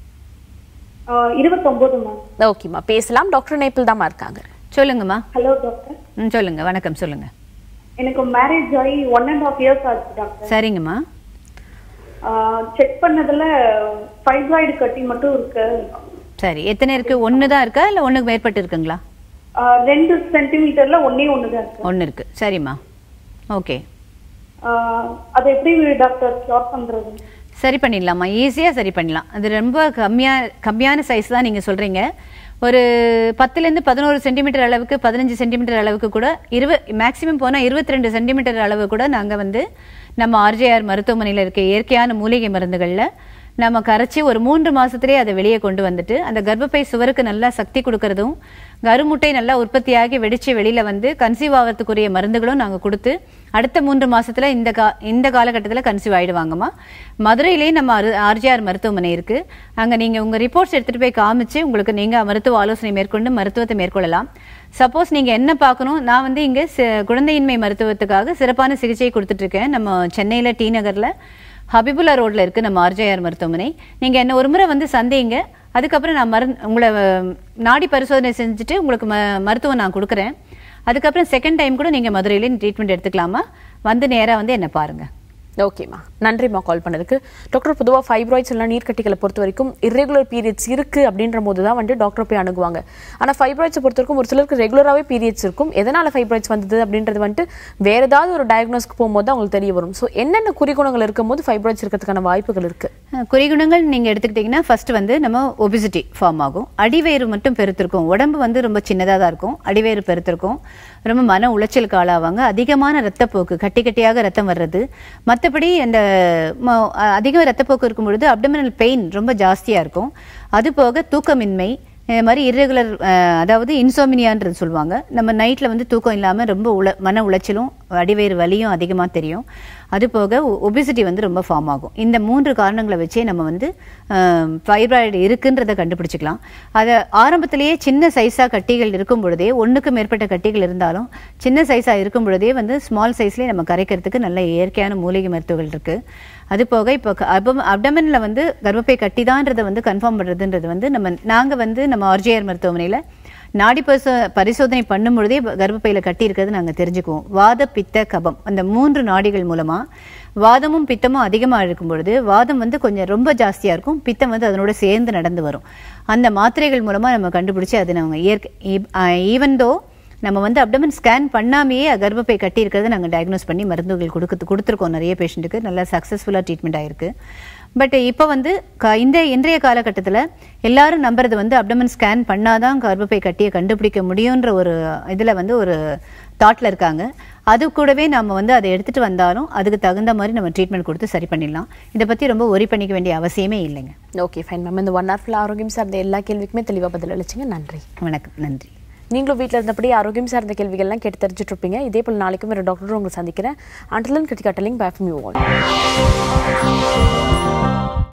இருபத்தொன்பது மேம் ஓகேம்மா பேசலாம் டாக்டர் இணைப்பில் தாம்மா இருக்காங்க சொல்லுங்கம்மா ஹலோ டாக்டர் ம் சொல்லுங்க வணக்கம் சொல்லுங்க எனக்கு மேரேஜ் ஆகி ஒன் அண்ட் ஆஃப் இயர்ஸ் ஆச்சு டாக்டர் சரிங்கம்மா செக் பண்ணதுல ஃபைப்ராய்டு கட்டி மட்டும் இருக்கு சரி எத்தனை இருக்கு ஒன்று தான் இருக்கா இல்லை ஒன்றுக்கு மேற்பட்டு இருக்குங்களா ஆஹ் ரெண்டு சென்டிமீட்டர்ல ஒன்னே ஒண்ணுதான் இருக்கு ஒன்று இருக்கு சரிம்மா ஓகே ஆஹ் அதை எப்படி டாக்டர் கியூர் பண்றது சரி பண்ணிடலாம்மா ஈஸியாக சரி பண்ணலாம் அது ரொம்ப கம்மியாக கம்மியான சைஸ் தான் நீங்கள் சொல்கிறீங்க ஒரு பத்துலேருந்து பதினோரு சென்டிமீட்டர் அளவுக்கு பதினஞ்சு சென்டிமீட்டர் அளவுக்கு கூட இருவ மேக்ஸிமம் போனால் இருபத்தி ரெண்டு சென்டிமீட்டர் அளவு கூட நாங்கள் வந்து நம்ம ஆர்ஜேஆர் மருத்துவமனையில் இருக்க இயற்கையான மூலிகை மருந்துகளில் நம்ம கரைச்சி ஒரு மூன்று மாசத்திலே அதை வெளியே கொண்டு வந்துட்டு அந்த கர்ப்பப்பை சுவருக்கு நல்லா சக்தி கொடுக்கறதும் கருமுட்டை நல்லா உற்பத்தியாகி வெடிச்சு வெளியில வந்து கன்சீவ் ஆகிறதுக்குரிய மருந்துகளும் நாங்க கொடுத்து அடுத்த மூன்று மாசத்துல இந்த கா இந்த காலகட்டத்துல கன்சீவ் ஆயிடுவாங்கம்மா மதுரையிலேயே நம்ம ஆர்ஜிஆர் மருத்துவமனை இருக்கு அங்க நீங்க உங்க ரிப்போர்ட்ஸ் எடுத்துட்டு போய் காமிச்சு உங்களுக்கு நீங்க மருத்துவ ஆலோசனை மேற்கொண்டு மருத்துவத்தை மேற்கொள்ளலாம் சப்போஸ் நீங்க என்ன பார்க்கணும் நான் வந்து இங்க சி- குழந்தையின்மை மருத்துவத்துக்காக சிறப்பான சிகிச்சை கொடுத்துட்டு இருக்கேன் நம்ம சென்னையில டி நகர்ல ஹபிபுல்லா ரோட்ல இருக்கு நம்ம ஆர்ஜேஆர் மருத்துவமனை நீங்க என்ன ஒரு முறை வந்து சந்தேங்க அதுக்கப்புறம் நான் மருந்து உங்களை அஹ், நாடி பரிசோதனை செஞ்சுட்டு உங்களுக்கு ம மருத்துவம் நான் கொடுக்குறேன் அதுக்கப்புறம் செகண்ட் டைம் கூட நீங்க மதுரையிலே ட்ரீட்மெண்ட் எடுத்துக்கலாமா வந்து நேரா வந்து என்ன பாருங்க ஓகேம்மா நன்றிம்மா கால் பண்ணதுக்கு டாக்டர் பொதுவாக ஃபைப்ராய்ட்ஸ் இல்லை நீர்க்கட்டிகளை பொறுத்த வரைக்கும் irregular பீரியட்ஸ் இருக்கு அப்படின்ற போது தான் வந்து டாக்டர் போய் அணுகுவாங்க ஆனால் ஃபைப்ராய்ட்ஸை பொறுத்த வரைக்கும் ஒரு சிலருக்கு ரெகுலராகவே பீரியட்ஸ் இருக்கும் எதனால ஃபைப்ராய்ட்ஸ் வந்தது அப்படின்றது வந்துட்டு வேற ஏதாவது ஒரு டயக்னோஸ்க்கு போகும்போது தான் உங்களுக்கு தெரிய வரும் ஸோ என்னென்ன குறிகுணங்கள் இருக்கும்போது ஃபைப்ராய்ட்ஸ் இருக்கிறதுக்கான வாய்ப்புகள் இருக்கு அஹ், குறிகுணங்கள் நீங்க எடுத்துக்கிட்டீங்கன்னா ஃபர்ஸ்ட் வந்து நம்ம ஒபிசிட்டி ஃபார்ம் ஆகும் அடிவயிறு மட்டும் பெருத்திருக்கும் உடம்பு வந்து ரொம்ப சின்னதாக தான் இருக்கும் அடிவயிறு பெருத்திருக்கும் ரொம்ப மன உளைச்சலுக்கு ஆளாவாங்க அதிகமான ரத்தப்போக்கு கட்டி கட்டியாக ரத்தம் வர்றது மற்றபடி அந்த ம- அ- அதிக ரத்தப்போக்கு இருக்கும் பொழுது அப்டமினல் பெயின் ரொம்ப ஜாஸ்தியாக இருக்கும் அது போக தூக்கமின்மை இது மாதிரி இர்ரெகுலர் அதாவது இன்சோமினியான்றது சொல்லுவாங்க நம்ம நைட்டில் வந்து தூக்கம் இல்லாமல் ரொம்ப உள மன உளைச்சலும் அடிவயிறு வலியும் அதிகமாக தெரியும் அது போக ஒபிசிட்டி வந்து ரொம்ப ஃபார்ம் ஆகும் இந்த மூன்று காரணங்களை வச்சே நம்ம வந்து ஃபைப்ராய்டு இருக்குன்றதை கண்டுபிடிச்சிக்கலாம் அதை ஆரம்பத்திலேயே சின்ன சைஸாக கட்டிகள் இருக்கும் பொழுதே ஒன்றுக்கு மேற்பட்ட கட்டிகள் இருந்தாலும் சின்ன சைஸாக இருக்கும் பொழுதே வந்து ஸ்மால் சைஸ்லேயே நம்ம கரைக்கிறதுக்கு நல்ல இயற்கையான மூலிகை மருத்துவங்கள் இருக்குது அது போக இப்போ அப்டமனில் வந்து கர்ப்பப்பை கட்டிதான்றதை வந்து கன்ஃபார்ம் பண்ணுறதுன்றது வந்து நம்ம நாங்கள் வந்து நம்ம ஆர்ஜிஆர் மருத்துவமனையில் நாடி பரிசோ பரிசோதனை பண்ணும் பொழுதே கர்ப்பப்பையில் கட்டி இருக்கிறது நாங்கள் தெரிஞ்சுக்குவோம் வாத பித்த கபம் அந்த மூன்று நாடிகள் மூலமாக வாதமும் பித்தமும் அதிகமாக இருக்கும் பொழுது வாதம் வந்து கொஞ்சம் ரொம்ப ஜாஸ்தியாக இருக்கும் பித்தம் வந்து அதனோட சேர்ந்து நடந்து வரும் அந்த மாத்திரைகள் மூலமாக நம்ம கண்டுபிடிச்சி அது நம்ம இயற்கை ஈவன் தோ நம்ம வந்து அப்டமன் ஸ்கேன் பண்ணாமையே கர்ப்பப்பை கட்டி இருக்கிறத நாங்கள் டயக்னோஸ் பண்ணி மருந்துகள் கொடுத்து கொடுத்துருக்கோம் நிறைய பேஷண்ட்டுக்கு நல்லா சக்ஸஸ்ஃபுல்லாக ட்ரீட்மெண்ட் ஆயிருக்கு பட் இப்போ வந்து க- இந்த இன்றைய காலகட்டத்தில் எல்லாரும் நம்புறது வந்து அப்டமன் ஸ்கேன் பண்ணாதான் கர்ப்பப்பை கட்டியை கண்டுபிடிக்க முடியுன்ற ஒரு இதில் வந்து ஒரு தாட்டில் இருக்காங்க அது கூடவே நம்ம வந்து அதை எடுத்துட்டு வந்தாலும் அதுக்கு தகுந்த மாதிரி நம்ம ட்ரீட்மெண்ட் கொடுத்து சரி பண்ணிடலாம் இதை பற்றி ரொம்ப ஒரி பண்ணிக்க வேண்டிய அவசியமே இல்லைங்க ஓகே ஃபைன் மேம் இந்த ஒன் ஹவர் ஃபுல்லாக ஆரோக்கியம் சார்ந்த எல்லா கேள்விக்குமே தெளிவாக பதில் அளிச்சிங்க நன்றி வணக்கம் நன்றி நீங்களும் வீட்டில் இருந்தபடி ஆரோக்கியம் சார்ந்த கேள்விகள்லாம் கேட்டு தெரிஞ்சுட்டு இருப்பீங்க இதே போல் நாளைக்கும் வேறு டாக்டரும் உங்களை சந்திக்கிறேன் அண்டலன் கிரிக்கெட்டலிங் பேஃபம் யூ